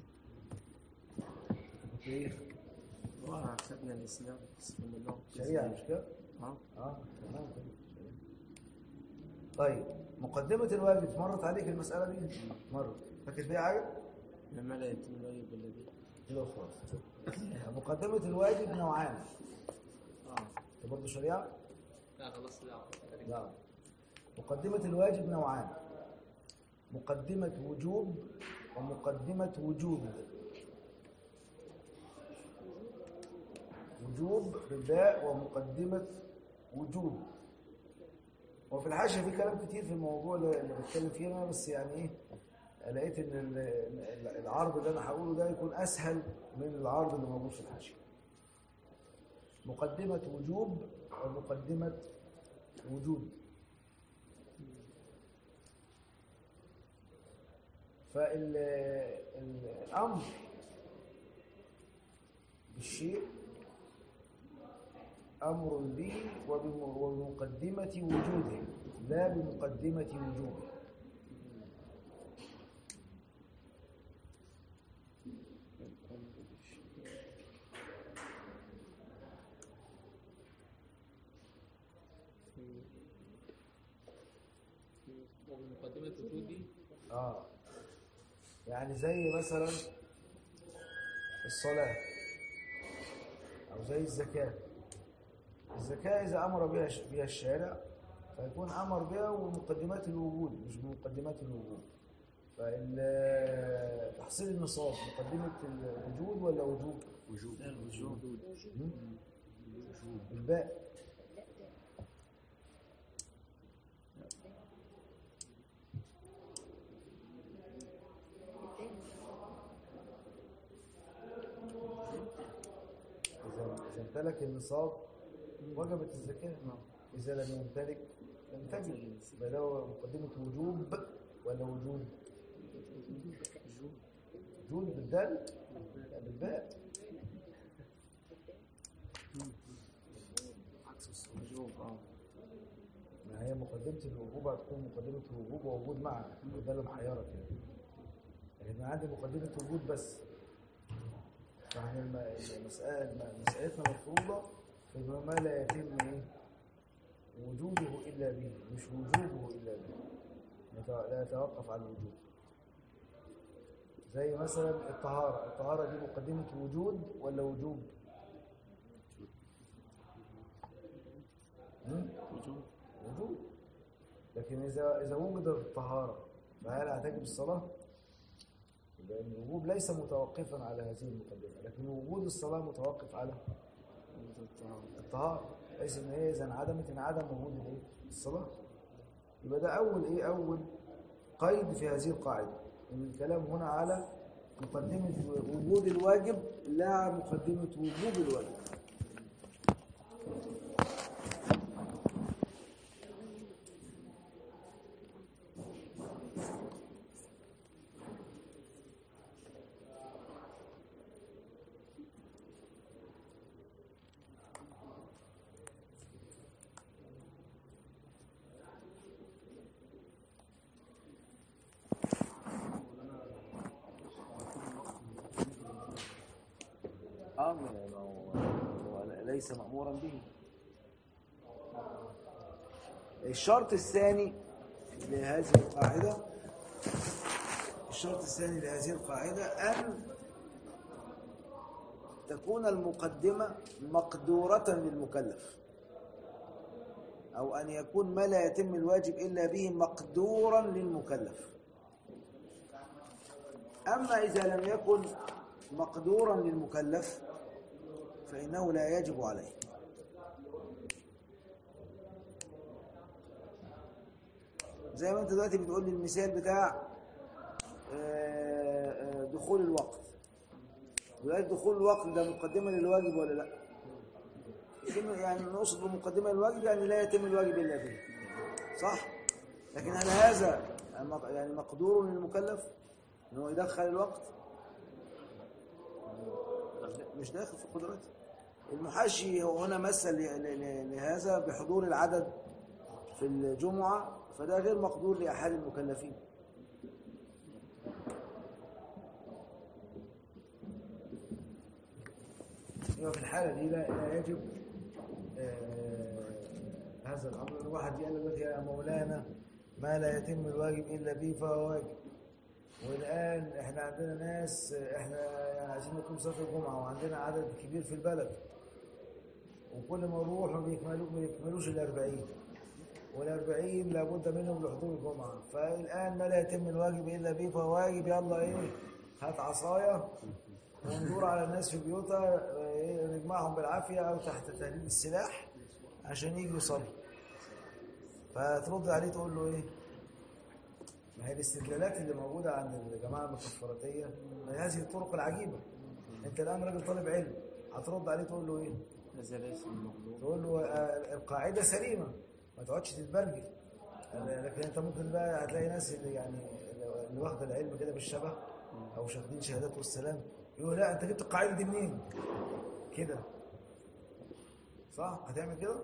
كنت ايه؟ وأخذنا الإسلام بسم الله شريعه مش كده؟ اه اه تمام كده شريعة. طيب مقدمه الواجب مرت عليك المساله دي؟ مرت فاكر فيها حاجه؟ لما لا يتم الواجب إلا به كده وخلاص مقدمه الواجب نوعان اه انت برضه شريعه؟ لا خلاص لا لا مقدمة الواجب نوعان مقدمة وجوب ومقدمة وجوب وجوب بالباء ومقدمة وجوب وفي الحاشية في كلام كتير في الموضوع اللي اللي بتكلم فيه أنا بس يعني إيه لقيت إن ال- ال- العرض اللي أنا هقوله ده يكون أسهل من العرض اللي موجود في الحاشية مقدمة وجوب ومقدمة وجود فالأمر الشيء أمر به وبم- وبمقدمة وجوده لا بمقدمة وجوده وبمقدمة وجودي آه يعني زي مثلا الصلاة أو زي الزكاة الزكاة إذا أمر بها بها الشارع فيكون أمر بها ومقدمات الوجود مش بمقدمات الوجود فتحصيل النصاب مقدمة الوجود ولا وجوب؟ وجوب لا الوجوب الباء إذا إذا امتلك النصاب وجبت الزكاة إذا لم يمتلك لم تجب يبقى ده مقدمة وجوب ولا وجود؟ وجود بالدال لا بالباء وجوب اه ما هي مقدمة الوجوب هتكون مقدمة الوجوب ووجود معا وده اللي محيرك يعني لكن أنا عندي مقدمة وجود بس فاحنا الم- المسألة مسألتنا مفروضة في ما لا يتم إيه؟ وجوده إلا به مش وجوده إلا به يت- لا يتوقف على الوجود زي مثلا الطهارة الطهارة دي مقدمة وجود ولا وجوب؟ مم؟ وجوب وجود لكن إذا إذا وجدت الطهارة فهل هتجب الصلاة؟ يبقى الوجوب ليس متوقفا على هذه المقدمة لكن وجود الصلاة متوقف على الطهارة ليس إن هي إذا انعدمت انعدم وجود الإيه؟ الصلاة يبقى ده أول إيه أول قيد في هذه القاعدة إن الكلام هنا على مقدمة وجود الواجب لا مقدمة وجوب الواجب اه ما هو هو ليس مأمورا به الشرط الثاني لهذه القاعدة الشرط الثاني لهذه القاعدة أن تكون المقدمة مقدورة للمكلف أو أن يكون ما لا يتم الواجب إلا به مقدورا للمكلف أما إذا لم يكن مقدورا للمكلف فإنه لا يجب عليه زي ما انت دلوقتي بتقول لي المثال بتاع آه، آه، دخول الوقت دلوقتي دخول الوقت ده مقدمة للواجب ولا لا كلمة يعني نقصد بمقدمة للواجب يعني لا يتم الواجب إلا به صح لكن هل هذا مق- يعني مقدور للمكلف ان هو يدخل الوقت مش داخل في قدرته المحشي هو هنا مثل ل- ل- لهذا بحضور العدد في الجمعة فده غير مقدور لأحد المكلفين يبقى في الحالة دي لا, لا يجب آه، هذا الأمر الواحد يقول لك يا مولانا ما لا يتم الواجب إلا به فهو واجب والآن احنا عندنا ناس احنا يعني عايزين نكون صلاة الجمعة وعندنا عدد كبير في البلد وكل ما نروح ما بيكملوا ما بيكملوش الأربعين والأربعين لابد منهم لحضور الجمعة فالآن ما لا يتم الواجب إلا به فهو واجب يلا إيه هات عصاية وندور على الناس في بيوتها إيه، نجمعهم بالعافية أو تحت تهديد السلاح عشان يجوا يصلوا فترد عليه تقول له إيه ما هي الاستدلالات اللي موجودة عند الجماعة المكفراتية ما هذه الطرق العجيبة انت الآن راجل طالب علم هترد عليه تقول له ايه هذا ليس المقدور تقول له آه، القاعدة سليمة ما تقعدش تتبرجل لكن انت ممكن بقى هتلاقي ناس اللي يعني اللي واخده العلم كده بالشبه او شاخدين شهادات والسلام يقول لا انت جبت القاعدة دي منين كده صح هتعمل كده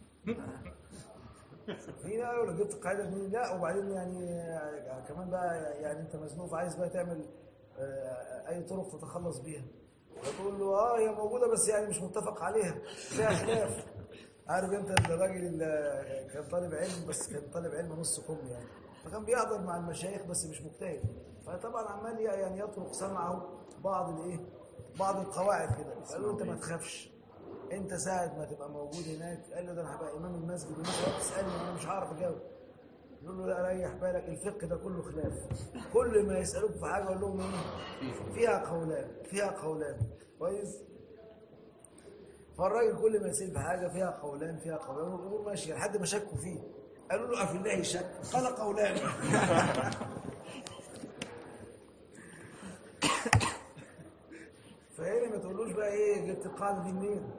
في بقى لو جبت القاعده دي لا وبعدين يعني يعني كمان بقى يعني انت مزنوق عايز بقى تعمل آه، اي طرق تتخلص بيها فتقول له اه هي موجوده بس يعني مش متفق عليها فيها خلاف عارف انت الراجل اللي كان طالب علم بس كان طالب علم نص كم يعني فكان بيحضر مع المشايخ بس مش مجتهد فطبعا عمال يعني يطرق سمعه بعض الايه بعض القواعد كده قال له انت ما تخافش انت ساعه ما تبقى موجود هناك قال له ده انا هبقى امام المسجد وانت بقى تسالني وانا مش هعرف اجاوب يقول له لا ريح بالك الفقه ده كله خلاف كل ما يسالوك في حاجه قول لهم ايه فيها قولان فيها قولان كويس فالراجل كل ما يسال في حاجه فيها قولان فيها قولان والامور ماشيه لحد ما شكوا فيه قالوا له افي الله شك قال قولان فهنا ما تقولوش بقى ايه جبت القاعده دي منين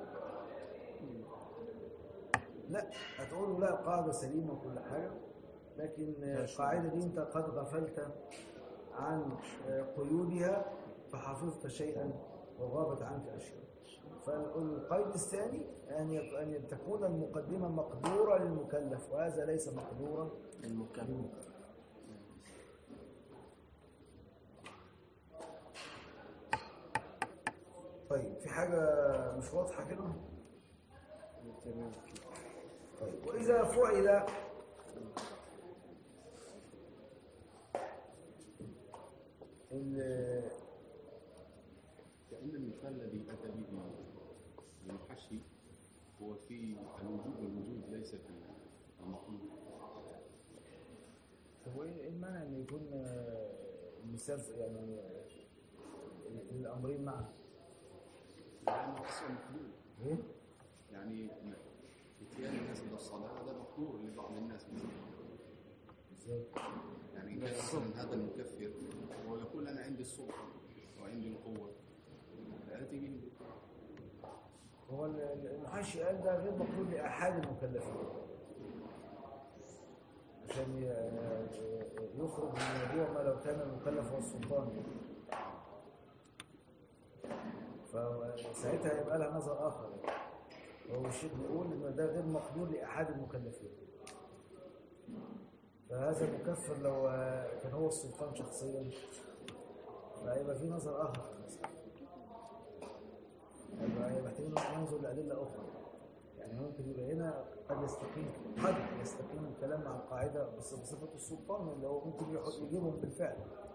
لا هتقول له لا قاعده سليمه وكل حاجه لكن القاعده دي انت قد غفلت عن قيودها فحفظت شيئا وغابت عنك اشياء فالقيد الثاني ان يك- ان تكون المقدمه مقدوره للمكلف وهذا ليس مقدورا المكمل طيب في حاجه مش واضحه كده تمام طيب وإذا فعل ال- كأن المثال الذي أتى به المحشي هو في الوجود والوجود ليس في المخلوق هو ايه إيه المعنى ان يكون آه، المثال يعني آه، الامرين معا لأنه أصلا مخلوق ايه يعني اتيان الناس إلى الصلاة هذا مخلوق لبعض الناس ازاي يعني إن كان مثلا هذا المكفر هو يقول أنا عندي السلطة وعندي القوة فآتي به هو ال- ال- المحشي قال ده غير مقبول لاحد المكلفين عشان ي- آه، يخرج من الموضوع ما لو كان المكلف هو السلطان فساعتها يبقى لها نظر اخر هو الشيخ بيقول ان ده غير مقبول لاحد المكلفين فهذا المكفر لو آه، كان هو السلطان شخصيا فهيبقى في نظر اخر في المسألة. يبقى محتاجين ننظر لأدلة أخرى يعني ممكن يبقى هنا قد يستقيم قد يستقيم الكلام مع القاعدة بس بصفة السلطان اللي هو ممكن يح- يجيبهم بالفعل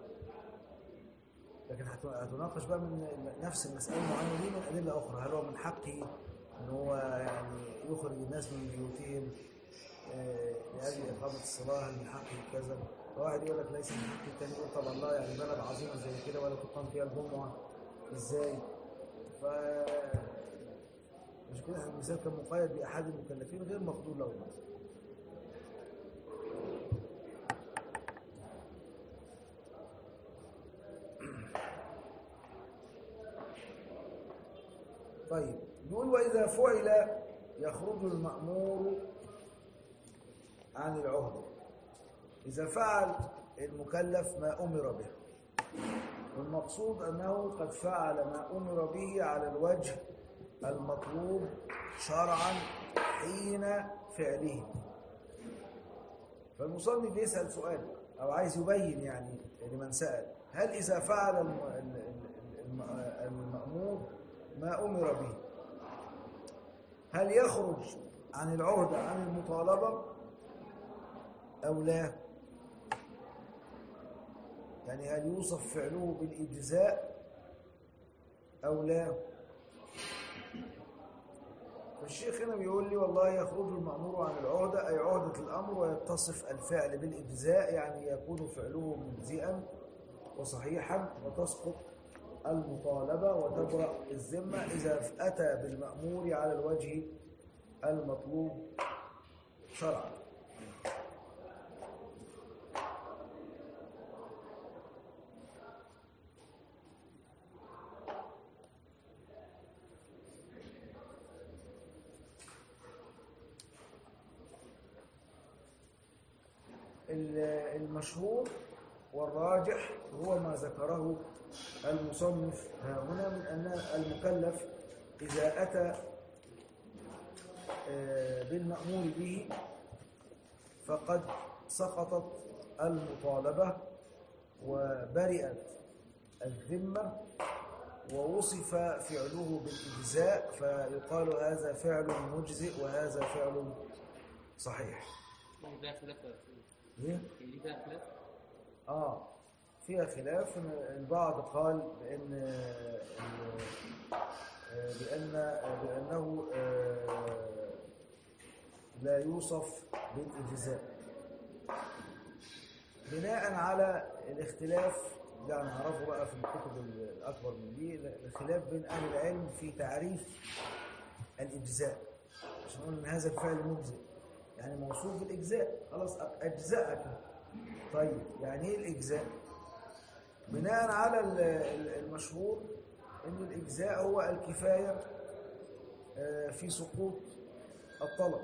لكن هت- هتناقش بقى من نفس المسألة المعينة دي من أدلة أخرى هل هو من حقه إن هو يعني يخرج الناس من بيوتهم آه، لأجل إقامة الصلاة هل من حقه كذا واحد يقول لك ليس من حقه التاني يقول طب الله يعني بلد عظيمة زي كده ولا تقام فيها الجمعة إزاي ف مش كده المثال كان مقيد بأحد المكلفين غير مقدور له مثلا طيب يقول وإذا فعل يخرج المأمور عن العهدة إذا فعل المكلف ما أمر به والمقصود أنه قد فعل ما أمر به على الوجه المطلوب شرعا حين فعله فالمصنف يسأل سؤال أو عايز يبين يعني لمن سأل هل إذا فعل الم- ال- ال- الم- المأمور ما أمر به هل يخرج عن العهدة عن المطالبة أو لا يعني هل يوصف فعله بالإجزاء أو لا فالشيخ هنا بيقول لي والله يخرج المأمور عن العهدة أي عهدة الأمر ويتصف الفعل بالإجزاء يعني يكون فعله مجزئا وصحيحا وتسقط المطالبة وتبرأ الذمة إذا أتى بالمأمور على الوجه المطلوب شرعا ال- المشهور والراجح هو ما ذكره المصنف ها هنا من أن المكلف إذا أتى آه، بالمأمور به فقد سقطت المطالبة وبرئت الذمة ووصف فعله بالإجزاء فيقال هذا فعل مجزئ وهذا فعل صحيح اللي فيها خلاف ليه؟ اللي فيها خلاف آه فيها خلاف إن البعض قال بأن بأن بأنه آه، لا يوصف بالإجزاء بناء على الاختلاف اللي هنعرفه بقى في الكتب الأكبر من دي الخلاف بين أهل العلم في تعريف الإجزاء عشان نقول إن هذا الفعل مجزئ يعني موصوف بالإجزاء خلاص أجزأك طيب يعني إيه الإجزاء؟ بناء على ال- ال- المشهور ان الاجزاء هو الكفايه آه، في سقوط الطلب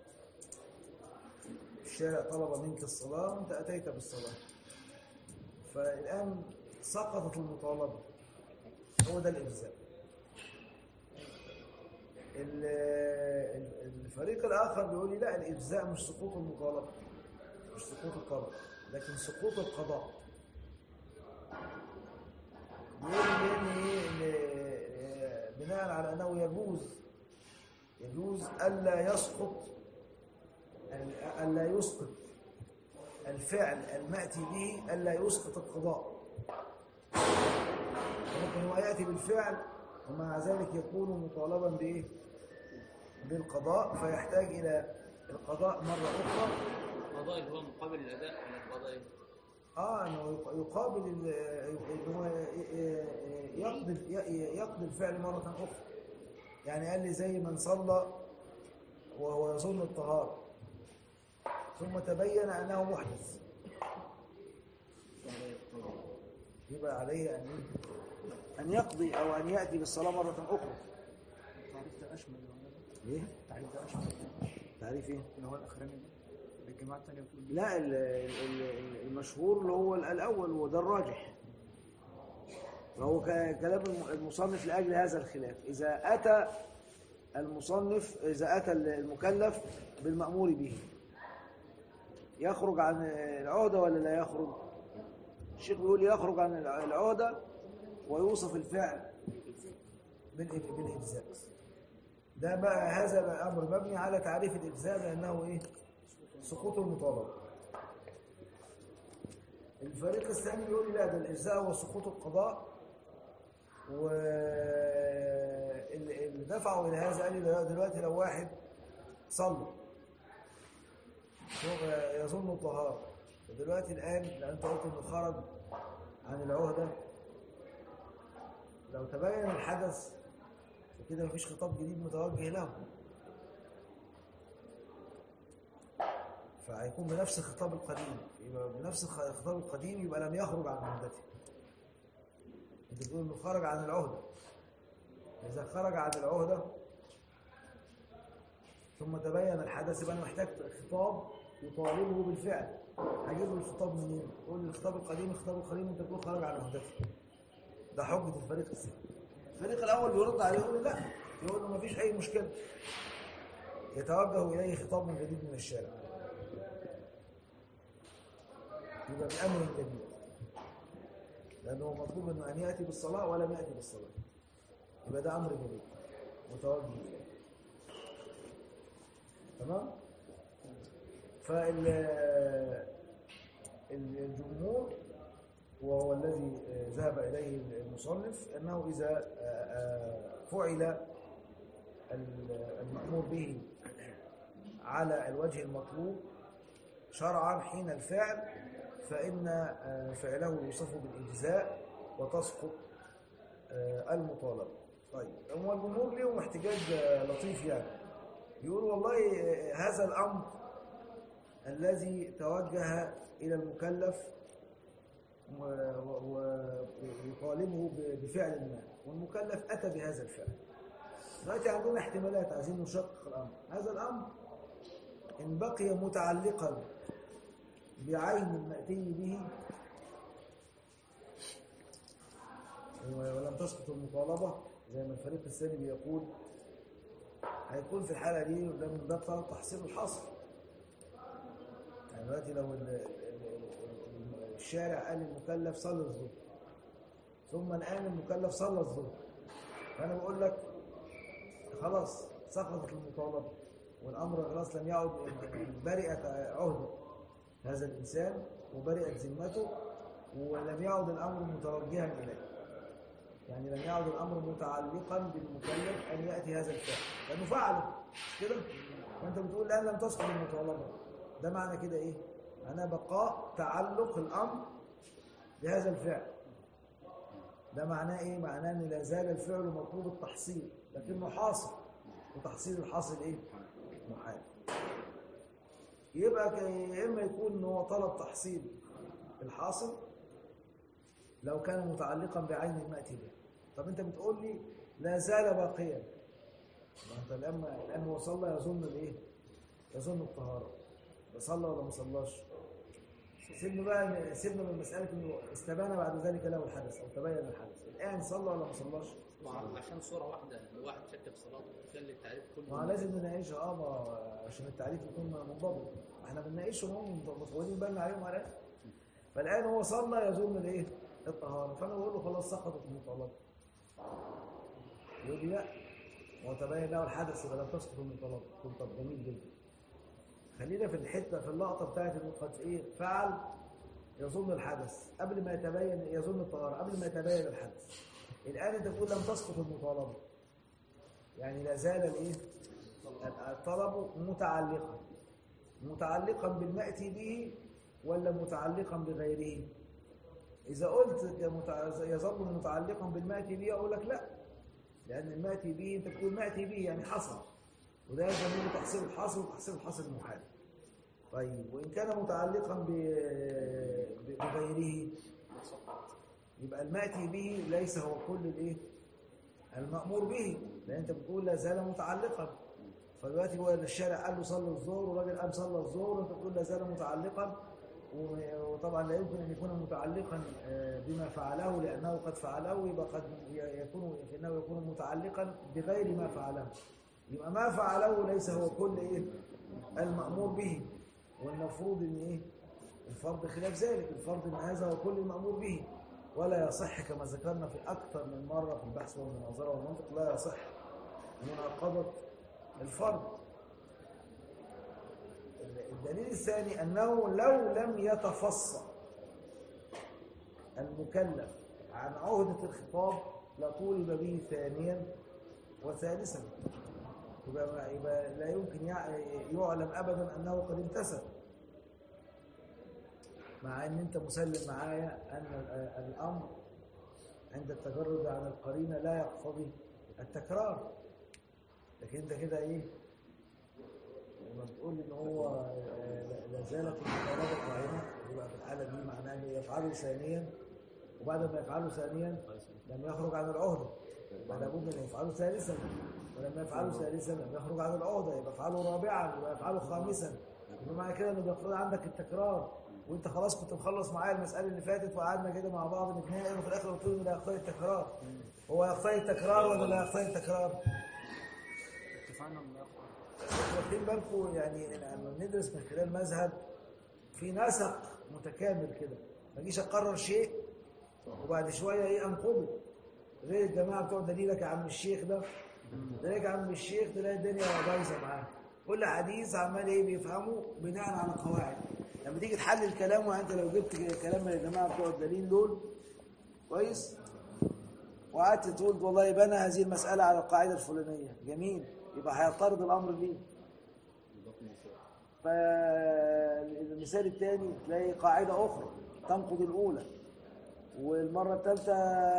الشارع طلب منك الصلاه وانت اتيت بالصلاه فالان سقطت المطالبه هو ده الاجزاء ال- ال- الفريق الاخر بيقول لي لا الاجزاء مش سقوط المطالبه مش سقوط الطلب لكن سقوط القضاء بيقول لي إن إيه إن آه، بناء على أنه يجوز يجوز ألا يسقط ال- ألا يسقط الفعل المأتي به ألا يسقط القضاء ممكن هو يأتي بالفعل ومع ذلك يكون مطالبا بإيه؟ بالقضاء فيحتاج إلى القضاء مرة أخرى القضاء اللي هو مقابل الاداء ولا القضاء إيه؟ اه انه يق- يقابل ال- إن هو يقضي يقضي الفعل مره اخرى يعني قال لي زي من صلى وهو يظن الطهاره ثم تبين انه محدث يبقى عليه ان ان يقضي او ان ياتي بالصلاه مره اخرى التعريف ده اشمل يا مولانا. ليه التعريف ده اشمل تعريف ايه اللي هو الاخراني ده الجماعه الثانيه بتقول لي لا ال- ال- ال- المشهور اللي هو الاول وده الراجح فهو ك- كلام الم- المصنف لاجل هذا الخلاف اذا اتى المصنف اذا اتى المكلف بالمامور به يخرج عن العهده ولا لا يخرج الشيخ بيقول يخرج عن الع- العهده ويوصف الفعل بالإج- بالاجزاء ده بقى هذا الامر مبني على تعريف الاجزاء بانه ايه سقوط المطالبة الفريق الثاني يقول لي لا ده الإجزاء هو سقوط القضاء واللي دفعوا إلى هذا قال لي ده دلوقتي لو واحد صلى هو يظن الطهارة ودلوقتي الآن لو أنت قلت إنه خرج عن العهدة لو تبين الحدث فكده مفيش خطاب جديد متوجه له فهيكون بنفس الخطاب القديم يبقى بنفس الخ- الخطاب القديم يبقى لم يخرج عن عهدته انت بتقول انه خرج عن العهده اذا خرج عن العهده ثم تبين الحدث يبقى انا محتاج خطاب يطالبه بالفعل هجيب له الخطاب منين؟ قول لي الخطاب القديم الخطاب القديم انت بتقول خرج عن عهدته ده حجه الفريق الثاني الفريق الاول بيرد عليه يقول لا يقول له مفيش اي مشكله يتوجه اليه خطاب من جديد من الشارع يبقى بأمر جديد لأنه مطلوب أنه أن يأتي بالصلاة ولم يأتي بالصلاة يبقى ده أمر جديد متوجه إليه تمام فال الجمهور وهو الذي ذهب إليه المصنف أنه إذا فعل المأمور به على الوجه المطلوب شرعا حين الفعل فإن آه، فعله يوصف بالإجزاء وتسقط آه، المطالبة طيب هو الجمهور ليهم احتجاج آه، لطيف يعني يقول والله آه، هذا الأمر الذي توجه إلى المكلف و- و- ويطالبه ب- بفعل ما والمكلف أتى بهذا الفعل دلوقتي عندنا احتمالات عايزين نشقق الأمر هذا الأمر إن بقي متعلقا بعين المأتي به ولم تسقط المطالبة زي ما الفريق الثاني بيقول هيكون في الحالة دي ده من باب طلب تحصيل الحصر يعني دلوقتي لو ال- ال- ال- الشارع قال للمكلف صلي الظهر ثم الآن المكلف صلى الظهر فأنا بقول لك خلاص سقطت المطالبة والأمر خلاص لم يعد برئت عهدة هذا الإنسان وبرئت ذمته ولم يعد الأمر متوجها إليه يعني لم يعد الأمر متعلقا بالمكلف أن يأتي هذا الفعل لأنه فعله مش كده وأنت بتقول الآن لم تسقط المطالبة ده معنى كده إيه؟ معناه بقاء تعلق الأمر بهذا الفعل ده معناه إيه؟ معناه أن لا زال الفعل مطلوب التحصيل لكنه حاصل وتحصيل الحاصل إيه؟ محال يبقى ك- يا إما يكون إن هو طلب تحصيل الحاصل لو كان متعلقا بعين المأتي به طب انت بتقول لي لا زال باقيا ما انت الان الان هو صلى يظن الايه يظن الطهاره ده صلى ولا ما صلاش سيبنا بقى سيبنا من مساله انه استبان بعد ذلك له الحدث او تبين الحدث الان صلى ولا ما صلاش عشان صورة واحدة الواحد شك في صلاته يخلي التعريف كله ما لازم نناقشها اه ما عشان التعريف يكون منضبط احنا بنناقشهم هم مطولين بالنا عليهم على الآخر. فالان هو صلى يظن الايه الطهاره فانا بقول له خلاص سقطت المطالبه يقول لي لا هو تبين له الحدث يبقى لم تسقط المطالبه قلت طب جميل جدا خلينا في الحته في اللقطه بتاعت انه قد ايه فعل يظن الحدث قبل ما يتبين يظن الطهاره قبل ما يتبين الحدث الان انت بتقول لم تسقط المطالبه يعني لا زال الايه الطلب متعلقا متعلقا بالمأتي به ولا متعلقا بغيره إذا قلت كمتع- يظل متعلقا بالمأتي به أقول لك لا لأن المأتي به أنت بتقول مأتي به يعني حصل وده يسمونه تحصيل الحاصل وتحصيل الحاصل المحال طيب وإن كان متعلقا ب- ب- بغيره يبقى المأتي به ليس هو كل الإيه المأمور به لأن أنت بتقول لا زال متعلقا فدلوقتي هو الشارع قال له صلي الظهر والراجل قام صلى الظهر وأنت بتقول لا زال متعلقا و- وطبعا لا يمكن أن يكون متعلقا آه، بما فعله لأنه قد فعله يبقى قد ي- يكون إنه يكون متعلقا بغير ما فعله يبقى ما فعله ليس هو كل إيه المأمور به والمفروض إن إيه الفرض خلاف ذلك الفرض إن هذا هو كل المأمور به ولا يصح كما ذكرنا في أكثر من مرة في البحث والمناظرة والمنطق لا يصح مناقضة الفرض الدليل الثاني أنه لو لم يتفصل المكلف عن عهدة الخطاب لطولب به ثانيا وثالثا يبقى, يبقى لا يمكن يع- يعلم أبدا أنه قد امتثل مع أن أنت مسلم معايا أن ال- الأمر عند التجرد عن القرينة لا يقتضي التكرار لكن أنت كده إيه لما بتقول ان هو آه، لا- لا زالت المطالبه قائمه يبقى في الحاله دي معناه انه يفعله ثانيا وبعد ما يفعله ثانيا لم يخرج عن العهده يبقى لابد ان يفعله ثالثا ولما يفعله ثالثا لم يخرج عن العهده يبقى يفعله رابعا يبقى يفعله خامسا يبقى معنى كده انه بيقتضي عندك التكرار وانت خلاص كنت مخلص معايا المساله اللي فاتت وقعدنا كده مع بعض نتناقش وفي الاخر قلت له لا يقتضي التكرار هو يقتضي التكرار ولا لا يقتضي التكرار؟ اتفقنا ان يقطع واخدين بالكم يعني لما بندرس من خلال مذهب في نسق متكامل كده ما اجيش اقرر شيء وبعد شويه ايه انقضه غير الجماعه بتوع دليلك يا عم الشيخ ده دليلك يا عم الشيخ تلاقي الدنيا بايظه معاه كل حديث عمال ايه بيفهمه بناء على قواعد لما تيجي تحلل كلامه انت لو جبت كلام من الجماعه بتوع الدليل دول كويس وقعدت تقول والله بنى هذه المساله على القاعده الفلانيه جميل يبقى هيعترض الامر ليه فالمثال الثاني تلاقي قاعدة أخرى تنقض الأولى والمرة الثالثة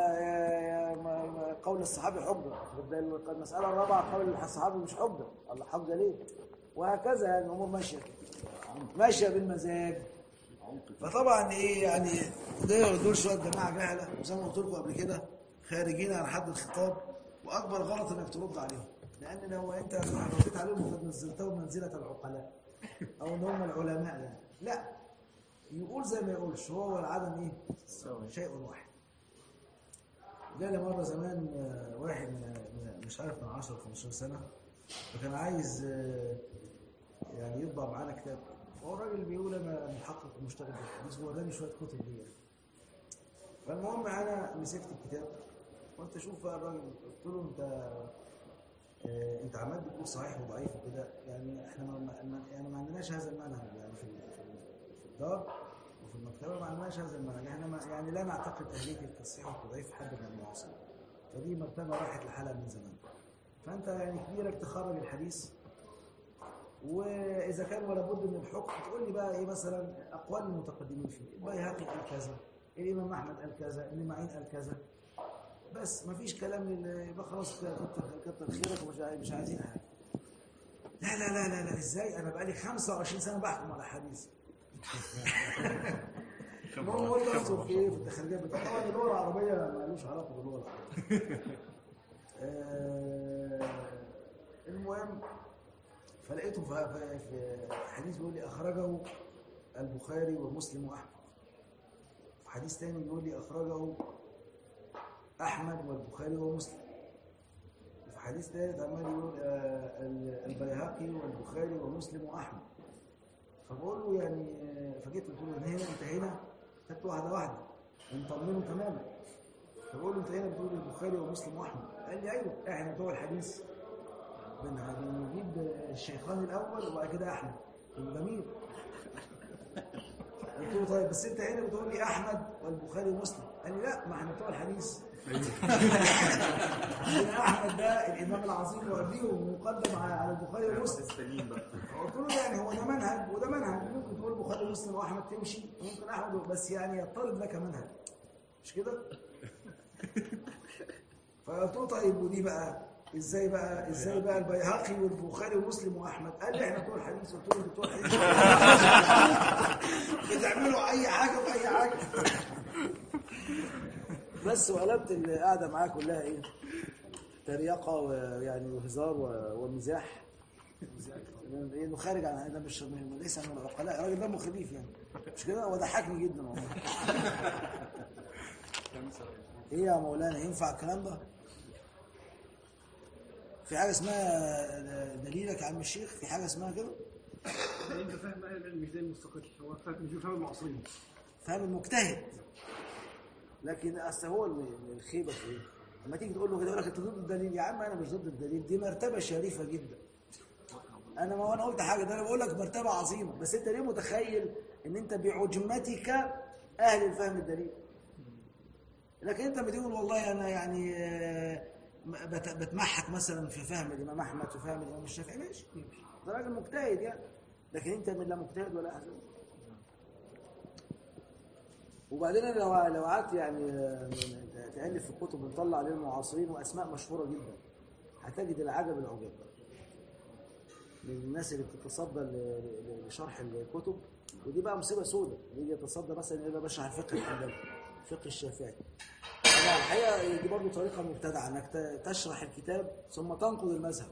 قول الصحابي حجة المسألة الرابعة قول الصحابي مش حجة الله حجة ليه وهكذا يعني الأمور ماشية ماشية بالمزاج فطبعا ايه يعني ده دول شويه جماعه جهله وزي ما قلت لكم قبل كده خارجين عن حد الخطاب واكبر غلط انك ترد عليهم لان لو انت رديت عليهم فقد نزلتهم منزله العقلاء او ان هم العلماء يعني لا يقول زي ما يقولش هو والعدم ايه شيء واحد جالي مرة زمان آه، واحد من من- مش عارف من 10 15 سنة فكان عايز آه، يعني يطبع معانا كتاب هو الراجل بيقول انا محقق ومشتغل بالحديث ووراني شوية كتب ليا فالمهم انا مسكت الكتاب قلت اشوف بقى الراجل قلت له انت آه، انت عمال بتقول صحيح وضعيف وكده يعني احنا ما ما- ما- يعني ما عندناش هذا المنهج يعني في ال- في ال- في الدار وفي المكتبه ما عندناش هذا المنهج احنا ما يعني لا نعتقد اهليه التصحيح والتضعيف في حد من المعاصرين فدي مكتبه راحت لحالها من زمان فانت يعني كبيرك تخرج الحديث واذا كان ولا بد من الحكم تقول لي بقى ايه مثلا اقوال المتقدمين فيه البيهقي قال كذا الامام احمد قال كذا ابن معين قال كذا بس ما فيش كلام لل- يبقى خلاص كده كتر كتر خيرك ومش عايز- مش عايزين حاجه لا لا لا لا لا ازاي انا بقالي 25 سنه بحكم على حديث المهم قلت انظر في ايه في التخريجات بتاعته طبعا اللغه العربيه مالوش علاقه باللغه العربيه آه، المهم فلقيته في في- في حديث بيقول لي اخرجه البخاري ومسلم واحمد في حديث تاني بيقول لي اخرجه احمد والبخاري ومسلم وفي حديث ثالث عمال يقول آه، ال- البيهقي والبخاري ومسلم واحمد فبقول له يعني آه، فجيت قلت له من هنا انت هنا خدت واحده واحده ومطمنه تماما فبقول له انت هنا بتقول البخاري ومسلم واحمد قال لي ايوه احنا بتوع الحديث بن- بنجيب الشيخان الاول وبعد كده احمد يبقى جميل قلت له طيب بس انت هنا بتقول لي احمد والبخاري ومسلم قال لي لا ما احنا بتوع الحديث عندنا احمد ده الامام العظيم وقبليه مقدم على على البخاري ومسلم قلت له يعني هو ده منهج وده منهج ممكن تقول البخاري ومسلم واحمد تمشي ممكن احمد بس يعني يضطرد لك منهج مش كده؟ فقلت له طيب ودي بقى ازاي بقى ازاي بقى البيهقي والبخاري ومسلم واحمد قال لي احنا بتوع الحديث قلت له انتوا بتوع الحديث بتعملوا اي حاجه في اي حاجه بس وقلبت القعده معاه كلها ايه تريقه ويعني وهزار و- ومزاح لانه خارج عن ده مش ليس من العقلاء الراجل دمه خفيف يعني مش كده هو ضحكني جدا والله ايه يا مولانا ينفع الكلام ده في حاجه اسمها دليلك يا عم الشيخ في حاجه اسمها كده انت فاهم بقى العلم مش زي المستقل هو فاهم مش فاهم المعاصرين فاهم المجتهد لكن اصل هو ال- الخيبه في ايه؟ لما تيجي تقول له كده يقول لك انت ضد الدليل يا عم انا مش ضد الدليل دي مرتبه شريفه جدا انا ما انا قلت حاجه ده انا بقول لك مرتبه عظيمه بس انت ليه متخيل ان انت بعجمتك اهل الفهم الدليل لكن انت بتقول والله انا يعني آه، بت- بتمحك مثلا في فهم الامام احمد في فهم الامام الشافعي ماشي ده راجل مجتهد يعني لكن انت من لا مجتهد ولا اهل وبعدين أنا لو لو قعدت يعني آه، تالف في الكتب ونطلع للمعاصرين واسماء مشهوره جدا هتجد العجب العجاب من الناس اللي بتتصدى ل- ل- لشرح الكتب ودي بقى مصيبه سوداء يجي يتصدى مثلا يبقى بشرح الفقه الحنبلي الفقه الشافعي طبعا الحقيقه دي برضه طريقه مبتدعه انك ت- تشرح الكتاب ثم تنقض المذهب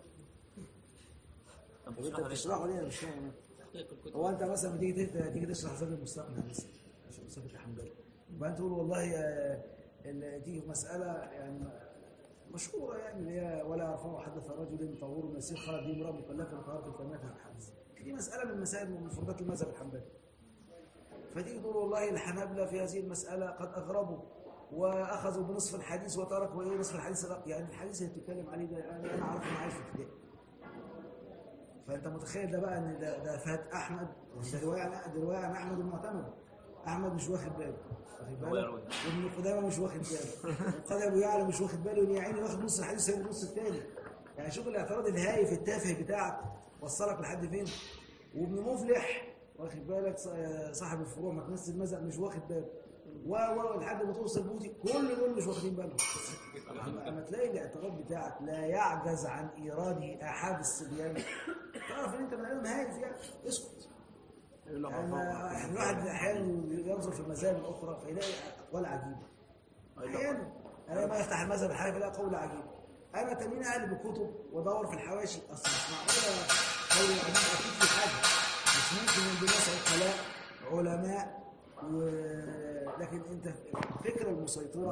طب انت بتشرحه ليه انا مش فاهم تحقيق الكتب هو انت مثلا بتيجي تت- تيجي تشرح زاد المستقبل مثلا عشان مسافه الحنبلي وبعدين تقول والله آه، ال- دي مساله يعني مشهوره يعني اللي هي ولا يرفع حدث رجل طور يسير خرج به امراه مكلفه بطهاره الكلمات عن الحدث دي مساله من مسائل من مفردات المذهب الحنبلي فتيجي تقول والله الحنابلة في هذه المسألة قد أغربوا وأخذوا بنصف الحديث وتركوا إيه نصف الحديث الآخر. يعني الحديث اللي بتتكلم عليه ده أنا أنا عارف أنا عايش في ابتدائي فأنت متخيل ده بقى إن ده, ده فات أحمد ده رواية عن- ده رواية عن أحمد المعتمد أحمد مش واخد باله واخد بالك وابن قدامة مش واخد باله وقال أبو يعلى مش واخد باله وإن يا عيني واخد نص الحديث سايب النص الثاني يعني شوف الاعتراض الهايف التافه بتاعك وصلك لحد فين وابن مفلح واخد بالك ص- صاحب الفروع ما تنسي المذهب مش واخد باله و و لحد ما توصل بوتي كل دول مش واخدين بالهم اما أما تلاقي الاعتراض بتاعك لا يعجز عن ايراد احاد الصبيان تعرف ان انت بني ادم هايف يعني اسكت يعني ما- الواحد احيانا ينظر في المذاهب الاخرى فيلاقي اقوال عجيبه احيانا انا ما يفتح المذهب الحنفي يلاقي قول عجيب انا تمين اقلب الكتب وادور في الحواشي اصل مش معقوله قول العجيب اكيد في حاجه مش ممكن يبقى ناس عقلاء علماء و... لكن انت الفكره المسيطره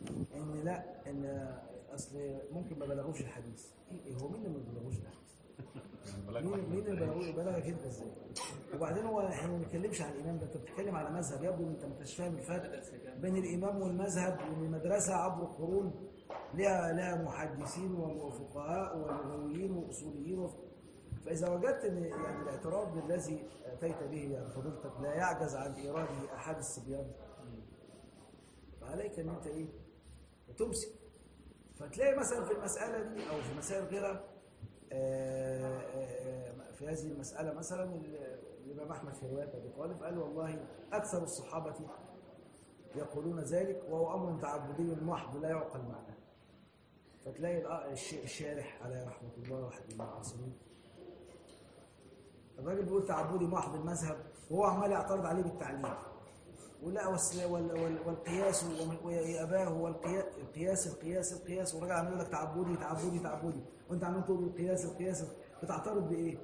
ان لا ان اصل ممكن ما بلغوش الحديث إيه هو مين اللي ما بلغوش الحديث مين مين اللي بلغوش بلغك انت ازاي وبعدين هو احنا ما بنتكلمش عن الامام ده انت بتتكلم على مذهب يبدو ان انت ما انتش فاهم الفرق بين الامام والمذهب وان المدرسه عبر القرون لها لها محدثين وفقهاء ولغويين واصوليين وف... فاذا وجدت ان يعني الاعتراض الذي اتيت به يعني فضيلتك لا يعجز عن ايراده احد الصبيان فعليك ان انت ايه تمسك فتلاقي مثلا في المساله دي او في مسائل غيرها آه، آه، في هذه المساله مثلا ال- الامام احمد في روايه ابي طالب قال والله اكثر الصحابه يقولون ذلك وهو امر تعبدي محض لا يعقل معناه فتلاقي الآ- الش- الشارح عليه رحمه الله واحد من المعاصرين الراجل بيقول تعبدي محض المذهب وهو عمال يعترض عليه بالتعليل ولا والس- وال- وال- والقياس وم- ويأباه والقياس القياس القياس القياس والراجل عمال يقول لك تعبدي تعبدي تعبدي وانت عمال تقول القياس القياس بتعترض بايه؟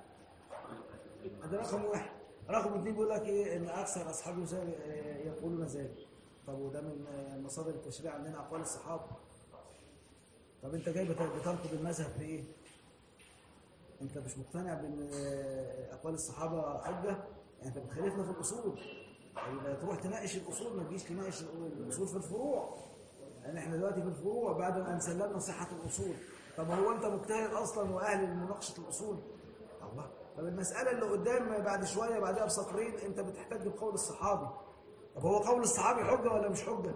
ده رقم واحد رقم اثنين بيقول لك ايه ان اكثر اصحاب يوسف يقولون ذلك طب وده من آه، مصادر التشريع عندنا اقوال الصحابه طب انت جاي بت- بتنقض المذهب في ايه؟ انت مش مقتنع بان آه، اقوال الصحابه حجه يعني انت بتخالفنا في الاصول يبقى تروح تناقش الاصول ما تجيش تناقش الاصول في الفروع لان احنا دلوقتي في الفروع بعد ان سلمنا صحه الاصول طب هو انت مجتهد اصلا واهل لمناقشه الاصول الله طب المساله اللي قدام بعد شويه بعدها بسطرين انت بتحتج بقول الصحابي طب هو قول الصحابي حجه ولا مش حجه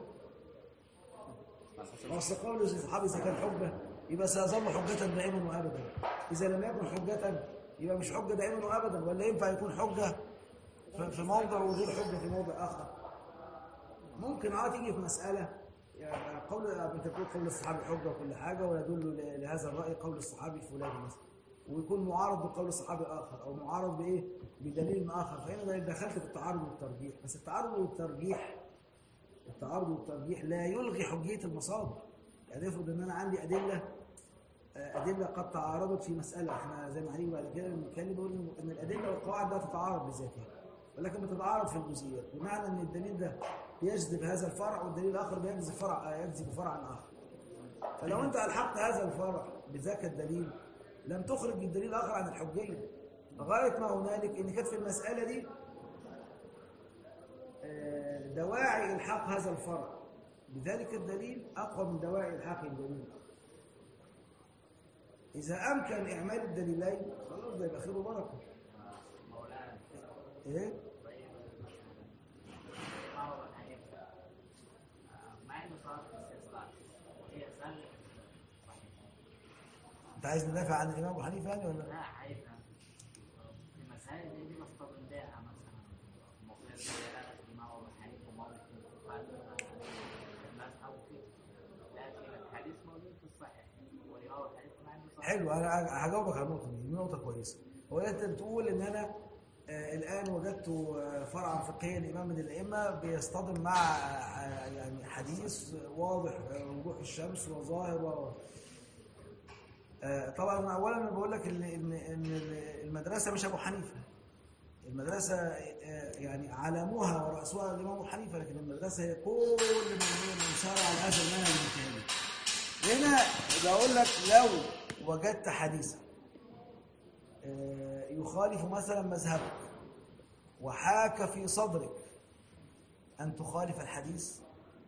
ما اصل قول الصحابي اذا كان حجه يبقى سيظل حجه دائما وابدا اذا لم يكن حجه يبقى مش حجه دائما وابدا ولا ينفع يكون حجه في- في موضع وغير حجه في موضع اخر ممكن اه تيجي في مساله يعني قول انت بتقول قول الصحابي حجه وكل حاجه ويدل ل- لهذا الراي قول الصحابي الفلاني مثلا ويكون معارض بقول صحابي اخر او معارض بايه بدليل اخر فهنا ده دخلت في التعارض والترجيح بس التعارض والترجيح التعارض والترجيح لا يلغي حجيه المصادر يعني افرض ان انا عندي ادله آه، ادله قد تعارضت في مساله احنا زي ما هنيجي بعد كده نتكلم نقول إن- ان الادله والقواعد لا تتعارض بذاتها ولكن بتتعارض في الجزئيات بمعنى ان الدليل ده بيجذب هذا الفرع والدليل الاخر بيجذب فرع آه، يجذب فرعا اخر فلو انت الحقت هذا الفرع بذاك الدليل لم تخرج الدليل الاخر عن الحجيه لغايه ما هنالك ان كانت في المساله دي آه، دواعي الحاق هذا الفرع بذلك الدليل اقوى من دواعي الحاق الدليل الاخر اذا امكن اعمال الدليلين خلاص ده يبقى خير وبركه ايه مع انه صار في الاستسلام هي سهل انت عايز ندافع عن الامام ابو حنيفه يعني ولا لا عايزها في مسائل زي دي نصطدم بها مثلا مقياس دلالة الإمام أبو حنيفة وموقف المذهب وكده لكن الحديث موجود في الصحيح والإمام أبو حنيفة ما عنده صحيح حلو انا هجاوبك على النقطه دي دي نقطه كويسه هو انت بتقول ان انا آه، الان وجدت آه، فرعا فقهيا الامام من الائمه بيصطدم مع آه، يعني حديث واضح آه، وضوح الشمس وظاهر و... آه، طبعا أنا اولا انا بقول لك ان ان ان المدرسه مش ابو حنيفه المدرسه آه، يعني علموها وراسها الامام ابو حنيفه لكن المدرسه هي كل من من سار على هذا المنهج المجتهدي هنا بقول لك لو وجدت حديثا آه، يخالف مثلا مذهبك وحاك في صدرك أن تخالف الحديث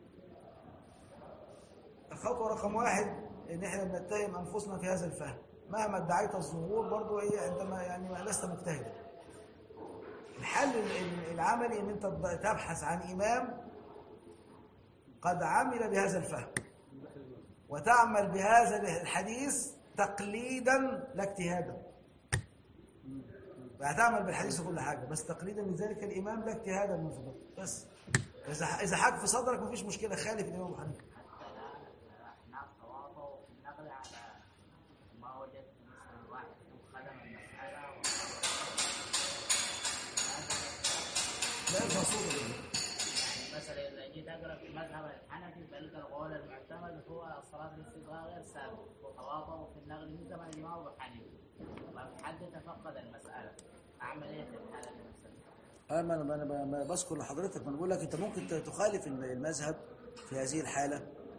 الخطوة رقم واحد إن إحنا بنتهم أنفسنا في هذا الفهم مهما ادعيت الظهور برضو هي عندما يعني ما لست مجتهدا الحل ال- ال- العملي إن أنت تبحث عن إمام قد عمل بهذا الفهم وتعمل بهذا الحديث تقليدا لا اجتهادا هتعمل بالحديث وكل حاجه بس تقليدا لذلك الامام لا اجتهادا من فضله بس اذا اذا حاج في صدرك مفيش مشكله خالف الامام ابو حنيفه الأحناف تواطؤوا في النقل على ما وجدت مثلا واحد خدم المسألة لا ينفع صوته يعني مثلا إذا جيت أقرأ في مذهب الحنفي بلقى القول المعتمد هو الصلاة الاستسقاء غير ثابت وتواطؤوا في النقل من زمن الإمام أبو حنيفة فحد تفقد المسألة أعمل إيه في الحالة دي مثلا؟ انا انا انا ب- ب- بذكر لحضرتك ما أنا بقول لك انت ممكن ت- تخالف الم- المذهب في هذه الحاله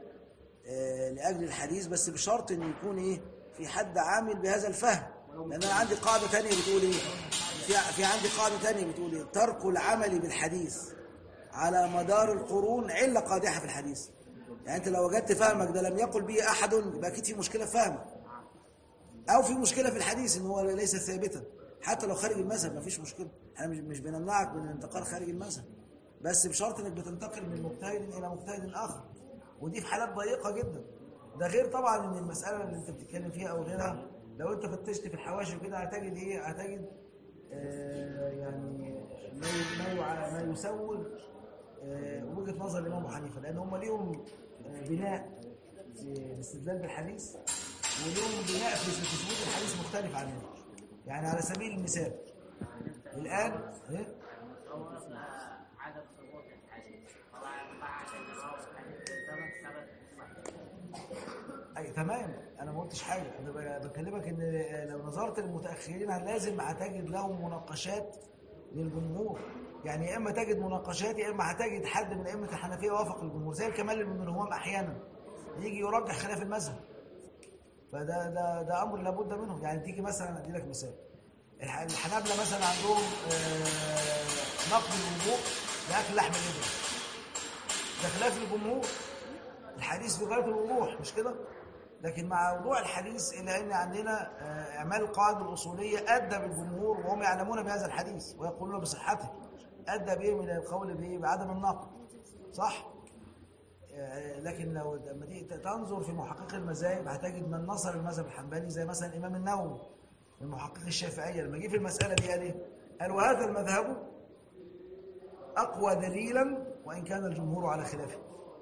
آه، لاجل الحديث بس بشرط ان يكون ايه في حد عامل بهذا الفهم لان انا عندي قاعده ثانيه بتقول ايه في في عندي قاعده ثانيه بتقول ايه ترك العمل بالحديث على مدار القرون عله قادحه في الحديث يعني انت لو وجدت فهمك ده لم يقل به احد يبقى اكيد في مشكله في فهمك او في مشكله في الحديث ان هو ليس ثابتا حتى لو خارج المذهب مفيش مشكله احنا مش مش بنمنعك من الانتقال خارج المذهب بس بشرط انك بتنتقل من مجتهد الى مجتهد اخر ودي في حالات ضيقه جدا ده غير طبعا ان المساله اللي انت بتتكلم فيها او غيرها لو انت فتشت في الحواشي كده هتجد ايه هتجد آه يعني ما ي- ما يع- ما يسوغ آه وجهه نظر الامام ابو حنيفه لان هم ليهم آه بناء في الاستدلال بالحديث ولهم بناء في في ثبوت الحديث مختلف عننا يعني على سبيل المثال الان ايه صورنا عدم ثبوت الحديث طبعا بعد الراوي الحديث بالزمن ثبت الصحيح أي تمام انا ما قلتش حاجه انا ب- بكلمك ان لو نظرت للمتاخرين لازم هتجد لهم مناقشات للجمهور يعني يا اما تجد مناقشات يا اما هتجد حد من ائمه الحنفيه وافق الجمهور زي الكمال بن الهوام احيانا يجي يرجح خلاف المذهب فده ده ده امر لابد منه يعني تيجي مثلا ادي لك مثال الح- الحنابله مثلا عندهم آه، نقد الوضوء لاكل لحم الابل ده خلاف الجمهور الحديث في غايه الوضوح مش كده لكن مع وضوح الحديث الا ان عندنا آه، اعمال القواعد الاصوليه ادى بالجمهور وهم يعلمون بهذا الحديث ويقولون بصحته ادى بهم الى القول بايه بعدم النقد صح آه، لكن لو لما تيجي تنظر في محقق المذاهب هتجد من نصر المذهب الحنبلي زي مثلا الامام النووي من محقق الشافعيه لما جه في المساله دي قال ايه؟ قال وهذا المذهب اقوى دليلا وان كان الجمهور على خلافه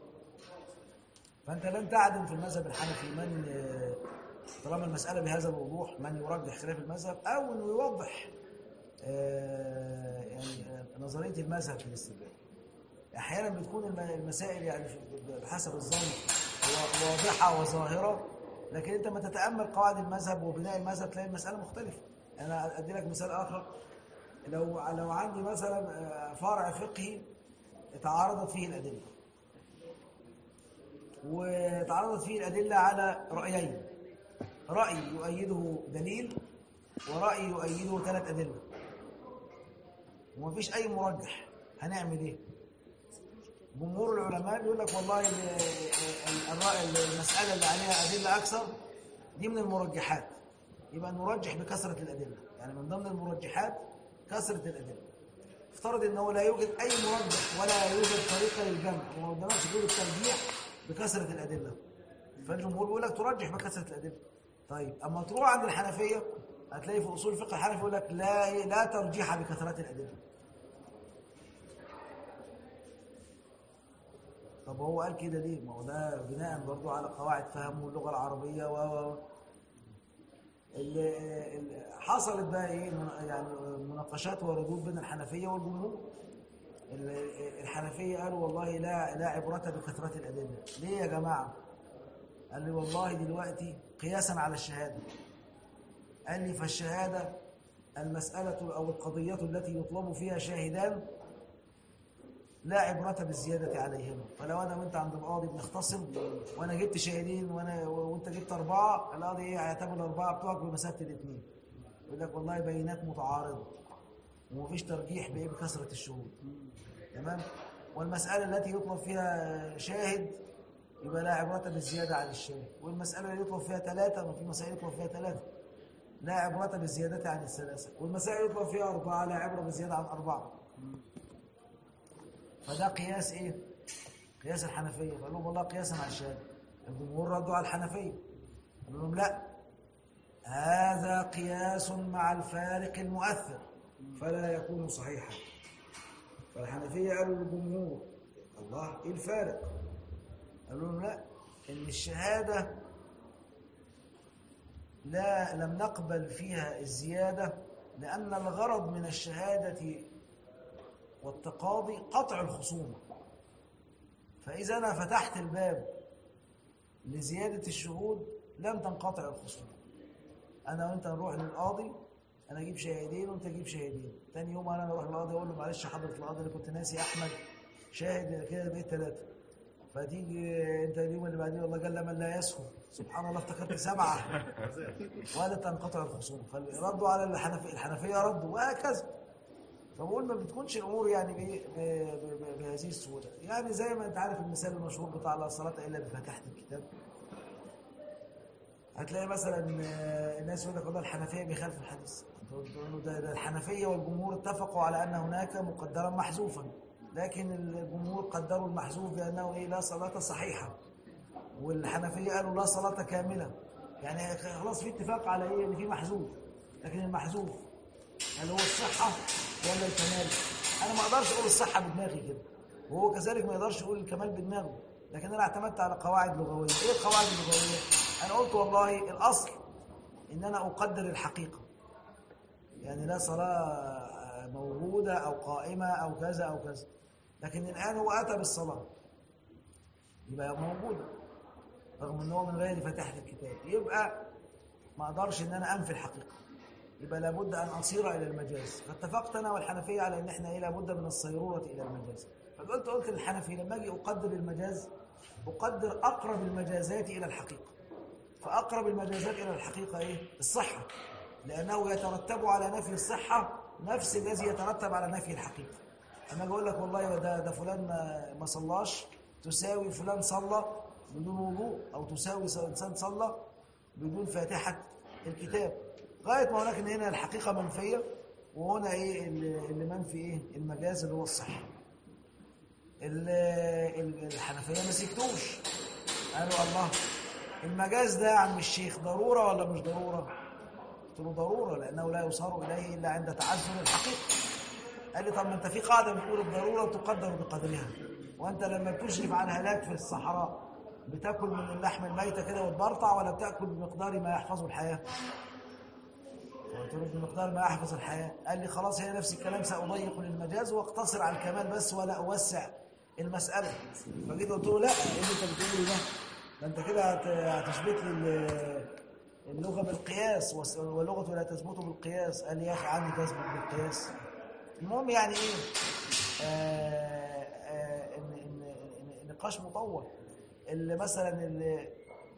فأنت لن تعدم في المذهب الحنفي من آه، طالما المسألة بهذا الوضوح من يرجح خلاف المذهب أو أنه يوضح آه، يعني آه، نظرية المذهب في الاستدلال أحيانا بتكون الم- المسائل يعني في- بحسب الظن وا- واضحة وظاهرة لكن أنت ما تتأمل قواعد المذهب وبناء المذهب تلاقي المسألة مختلفة أنا أدي لك مثال آخر لو لو عندي مثلا آه، فرع فقهي تعارضت فيه الأدلة وتعرضت فيه الأدلة على رأيين رأي يؤيده دليل ورأي يؤيده ثلاث أدلة ومفيش أي مرجح هنعمل إيه؟ جمهور العلماء بيقول لك والله ال- ال- الرأي المسألة اللي عليها أدلة أكثر دي من المرجحات يبقى نرجح بكثرة الأدلة يعني من ضمن المرجحات كثرة الأدلة افترض انه لا يوجد اي مرجح ولا يوجد طريقه للجمع وما قدامكش دور الترجيح بكثره الادله فالجمهور بيقول لك ترجح بكثره الادله طيب اما تروح عند الحنفيه هتلاقي في اصول الفقه الحنفي يقول لك لا لا ترجيح بكثرات الادله طب هو قال كده ليه ما هو ده بناء برضو على قواعد فهم اللغه العربيه و و اللي اللي حصلت بقى ايه من- يعني مناقشات وردود بين الحنفيه والجمهور ال- الحنفيه قالوا والله لا لا عبره بكثره الادله ليه يا جماعه قال لي والله دلوقتي قياسا على الشهاده قال لي فالشهاده المساله او القضيه التي يطلب فيها شاهدان لا عبرة بالزيادة عليهما فلو أنا وأنت عند القاضي بنختصم وأنا جبت شاهدين وأنا وأنت جبت أربعة القاضي إيه هيعتبر الأربعة بتوعك بمسافة الاثنين يقول لك والله بينات متعارضة ومفيش ترجيح بإيه بكثرة الشهود تمام والمسألة التي يطلب فيها شاهد يبقى لا عبرة بالزيادة عن الشاهد والمسألة اللي يطلب فيها ثلاثة ما في مسائل يطلب فيها ثلاثة لا عبرة بالزيادة عن الثلاثة والمسائل يطلب فيها أربعة لا عبرة بالزيادة عن أربعة فده قياس ايه قياس الحنفيه فقال لهم والله قياسا على الشهاده الجمهور ردوا على الحنفيه قالوا لهم لا هذا قياس مع الفارق المؤثر فلا يكون صحيحا فالحنفيه قالوا للجمهور الله ايه الفارق قالوا لهم لا ان الشهاده لا لم نقبل فيها الزياده لان الغرض من الشهاده والتقاضي قطع الخصومة فإذا أنا فتحت الباب لزيادة الشهود لم تنقطع الخصومة أنا وأنت نروح للقاضي أنا أجيب شاهدين وأنت تجيب شاهدين تاني يوم أنا أروح للقاضي أقول له معلش حضرة القاضي اللي كنت ناسي أحمد شاهد كده بقيت ثلاثة فتيجي انت اليوم اللي بعدين والله قال من لا يسهو سبحان الله افتكرت سبعه ولا تنقطع الخصوم فردوا على الحنفيه الحنفيه ردوا وهكذا فبقول ما بتكونش الامور يعني ب- ب- ب- بهذه السهوله يعني زي ما انت عارف المثال المشهور بتاع لا صلاه الا بفاتحه الكتاب هتلاقي مثلا آه، الناس يقول لك والله الحنفيه بيخالفوا الحديث تقول له ده, ده الحنفيه والجمهور اتفقوا على ان هناك مقدرا محذوفا لكن الجمهور قدروا المحذوف بانه ايه لا صلاه صحيحه والحنفيه قالوا لا صلاه كامله يعني خلاص في اتفاق على ايه ان في محذوف لكن المحذوف هل هو الصحه ولا الكمال انا ما اقدرش اقول الصحه بدماغي كده وهو كذلك ما يقدرش يقول الكمال بدماغه لكن انا اعتمدت على قواعد لغويه ايه القواعد اللغويه انا قلت والله الاصل ان انا اقدر الحقيقه يعني لا صلاه موجوده او قائمه او كذا او كذا لكن الان هو اتى بالصلاه يبقى موجوده رغم ان هو من غير فاتحه الكتاب يبقى ما اقدرش ان انا انفي الحقيقه يبقى لابد ان اصير الى المجاز فاتفقت انا والحنفيه على ان احنا ايه لابد من الصيروره الى المجاز فقلت قلت للحنفي لما اجي اقدر المجاز اقدر اقرب المجازات الى الحقيقه فاقرب المجازات الى الحقيقه ايه الصحه لانه يترتب على نفي الصحه نفس الذي يترتب على نفي الحقيقه انا اقول لك والله ده ده فلان ما, ما صلاش تساوي فلان صلى بدون وضوء او تساوي انسان صلى بدون فاتحه الكتاب غايه ما هناك ان هنا الحقيقه منفيه وهنا ايه اللي اللي منفي ايه المجاز اللي هو الصحه ال- ال- الحنفيه ما سكتوش قالوا الله المجاز ده يا عم الشيخ ضروره ولا مش ضروره قلت له ضروره لانه لا يصار اليه الا عند تعذر الحقيقه قال لي طب ما انت في قاعده بتقول الضروره تقدر بقدرها وانت لما بتشرف عن هلاك في الصحراء بتاكل من اللحم الميته كده وتبرطع ولا بتاكل بمقدار ما يحفظه الحياه قلت له بمقدار ما يحفظ الحياه قال لي خلاص هي نفس الكلام ساضيق للمجاز واقتصر على الكمال بس ولا اوسع المساله فجيت قلت له لا ايه اللي انت بتقوله ده ده انت كده هت- هتثبت لي ال- اللغه بالقياس والس- واللغه لا تثبت بالقياس قال لي يا اخي عني تثبت بالقياس المهم يعني ايه آه آه ان ان إن- النقاش مطول اللي مثلا اللي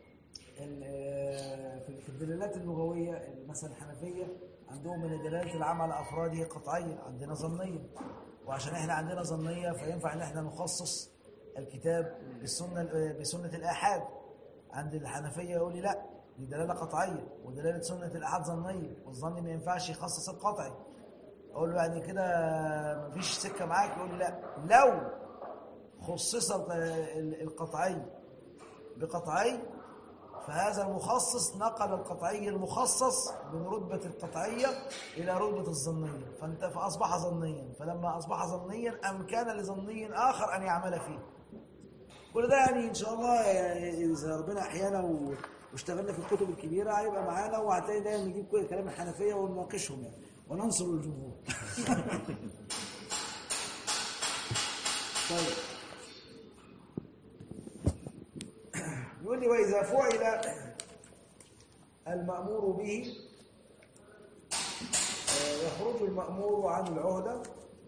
ال- في في الدلالات اللغويه اللي مثلا الحنفيه عندهم من دلاله العام على افراده قطعيه عندنا ظنيه وعشان احنا عندنا ظنيه فينفع ان احنا نخصص الكتاب بالسنه بسنه الاحاد عند الحنفيه يقول لي لا دي دلاله قطعيه ودلاله سنه الاحاد ظنيه والظن ما ينفعش يخصص القطعي اقول له يعني كده مفيش سكه معاك يقول لي لا لو خصص ال- ال- القطعي بقطعي فهذا المخصص نقل القطعي المخصص من رتبة القطعية إلى رتبة الظنية فانت فأصبح ظنيا فلما أصبح ظنيا أمكن لظني آخر أن يعمل فيه كل ده يعني إن شاء الله يعني إذا ربنا أحيانا و- واشتغلنا في الكتب الكبيرة هيبقى معانا وهتلاقي دايما نجيب كل كلام الحنفية ونناقشهم يعني وننصر الجمهور طيب يقول لي وإذا فعل المأمور به آه، يخرج المأمور عن العهدة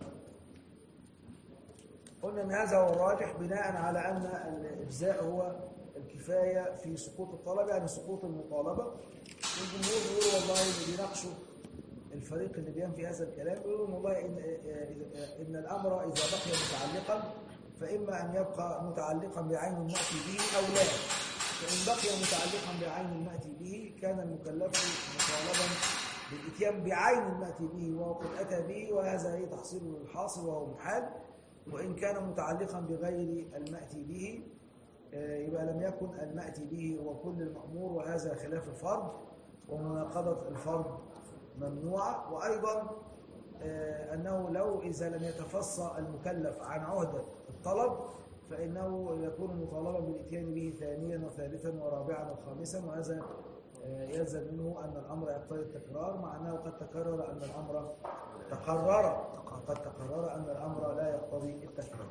قلنا ان هذا هو الراجح بناء على ان الاجزاء هو الكفايه في سقوط الطلب يعني سقوط المطالبه والجمهور بيقولوا والله اللي بيناقشوا الفريق اللي بينفي هذا الكلام بيقولوا والله ان ان الامر اذا بقي متعلقا فاما ان يبقى متعلقا بعين الماتي به او لا فان بقي متعلقا بعين الماتي به كان المكلف مطالبا بالاتيان بعين الماتي به وهو قد اتى به وهذا هي تحصيل للحاصل وهو محال وإن كان متعلقا بغير المأتي به آه، يبقى لم يكن المأتي به هو كل المأمور وهذا خلاف الفرض ومناقضة الفرض ممنوعة وأيضا آه، أنه لو إذا لم يتفصى المكلف عن عهدة الطلب فإنه يكون مطالبا بالإتيان به ثانيا وثالثا ورابعا وخامسا وهذا آه، يلزم منه أن الأمر يقتضي التكرار مع أنه قد تكرر أن الأمر تقرر قد تقرر أن الأمر لا يقتضي التكرار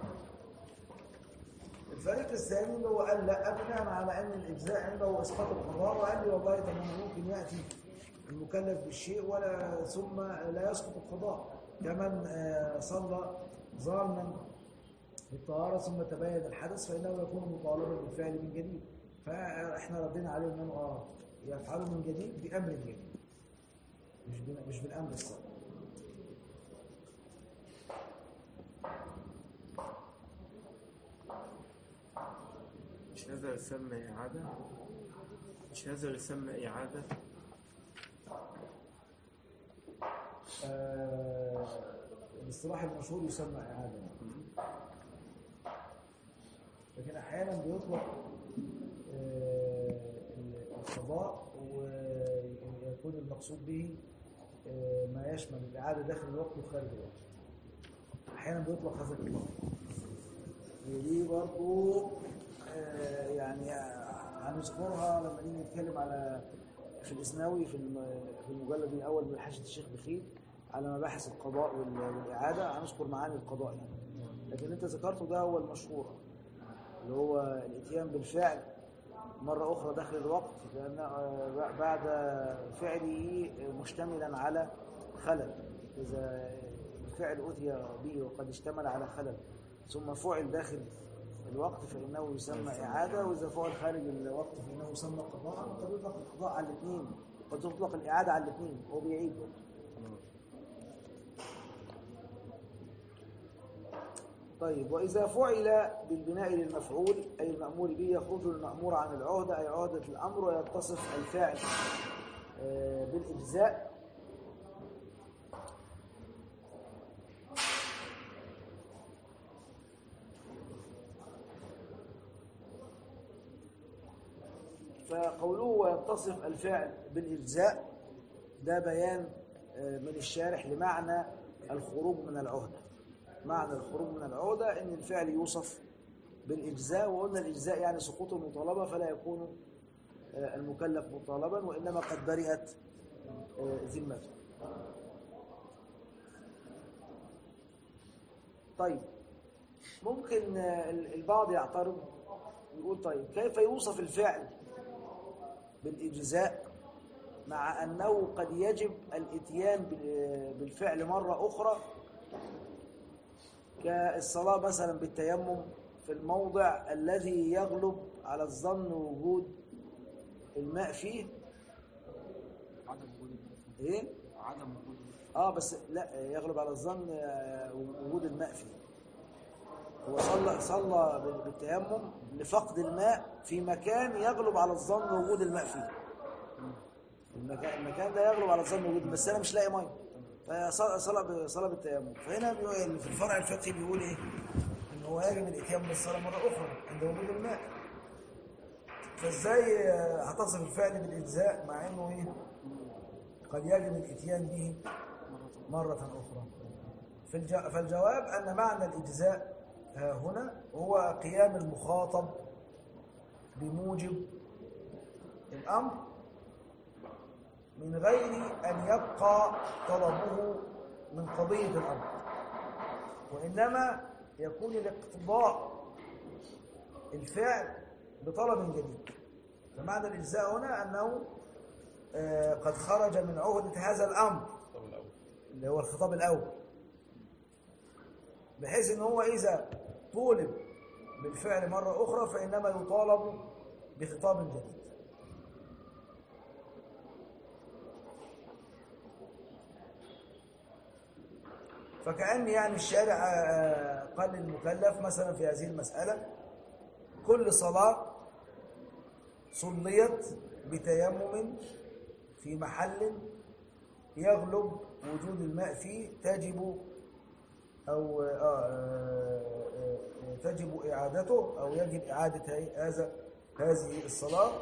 الفريق الثاني اللي هو قال لا بناء على أن الإجزاء عنده إسقاط القضاء وقال لي والله طب ما ممكن يأتي المكلف بالشيء ولا ثم لا يسقط القضاء كمن آه، صلى ظالما بالطهارة ثم تبين الحدث فإنه يكون مطالبا بالفعل من جديد فإحنا ردينا عليه أنه آه يفعله من جديد بأمر جديد مش بن- مش بالأمر السابق مش هذا يسمى إعادة مش هذا يسمى إعادة آه، الاصطلاح المشهور يسمى إعادة لكن أحيانا بيطلق آه، القضاء ويكون المقصود به آه، ما يشمل الإعادة داخل الوقت وخارج الوقت أحيانا بيطلق هذا الإطلاق ودي برضو آه، يعني هنذكرها لما نيجي نتكلم على في الإسناوي في الم- في المجلد الأول من حاشية الشيخ بخيت على مباحث القضاء وال- والإعادة هنذكر معاني القضاء يعني لكن أنت ذكرته ده هو المشهور اللي هو الإتيان بالفعل مرة أخرى داخل الوقت لأن آه، بعد فعله مشتملا على خلل إذا الفعل أتي به وقد اشتمل على خلل ثم فعل داخل الوقت فإنه يسمى إعادة وإذا فعل خارج الوقت فإنه يسمى قضاء وقد يطلق القضاء على الاثنين قد تطلق الإعادة على الاثنين هو بيعيد برضه. طيب وإذا فعل بالبناء للمفعول أي المأمور به يخرج المأمور عن العهدة أي عهدة الأمر ويتصف الفاعل آه، بالإجزاء فقوله ويتصف الفعل بالإجزاء ده بيان آه، من الشارح لمعنى الخروج من العهدة معنى الخروج من العهدة أن الفعل يوصف بالإجزاء وقلنا الإجزاء يعني سقوط المطالبة فلا يكون آه، المكلف مطالبا وإنما قد برئت آه، ذمته طيب ممكن آه، البعض يعترض يقول طيب كيف يوصف الفعل بالإجزاء مع أنه قد يجب الإتيان بال- بالفعل مرة أخرى كالصلاة مثلا بالتيمم في الموضع الذي يغلب على الظن وجود الماء فيه عدم وجود الماء فيه. إيه؟ عدم وجود الماء اه بس لا يغلب على الظن آه، وجود الماء فيه هو صلى صلى بال- بالتيمم لفقد الماء في مكان يغلب على الظن وجود الماء فيه المكان, المكان ده يغلب على الظن وجود بس انا مش لاقي ميه فصلى صلى صلى بالتيمم فهنا بيقول في الفرع الفقهي بيقول ايه ان هو يجب الاتيان بالصلاه مره اخرى عند وجود الماء فازاي آه، هتصف الفعل بالاجزاء مع انه ايه قد يجب الاتيان به مرة أخرى في الج... فالجواب أن معنى الإجزاء ها هنا هو قيام المخاطب بموجب الأمر من غير أن يبقى طلبه من قضية الأمر وإنما يكون الاقتضاء الفعل بطلب جديد فمعنى الإجزاء هنا أنه آه، قد خرج من عهدة هذا الأمر اللي هو الخطاب الأول بحيث ان هو إذا طولب بالفعل مرة أخرى فإنما يطالب بخطاب جديد فكأن يعني الشارع آه، قال للمكلف مثلا في هذه المسألة كل صلاة صليت بتيمم في محل يغلب وجود الماء فيه تجب أو آه آه آه تجب إعادته أو يجب إعادة هي- هذا هذه الصلاة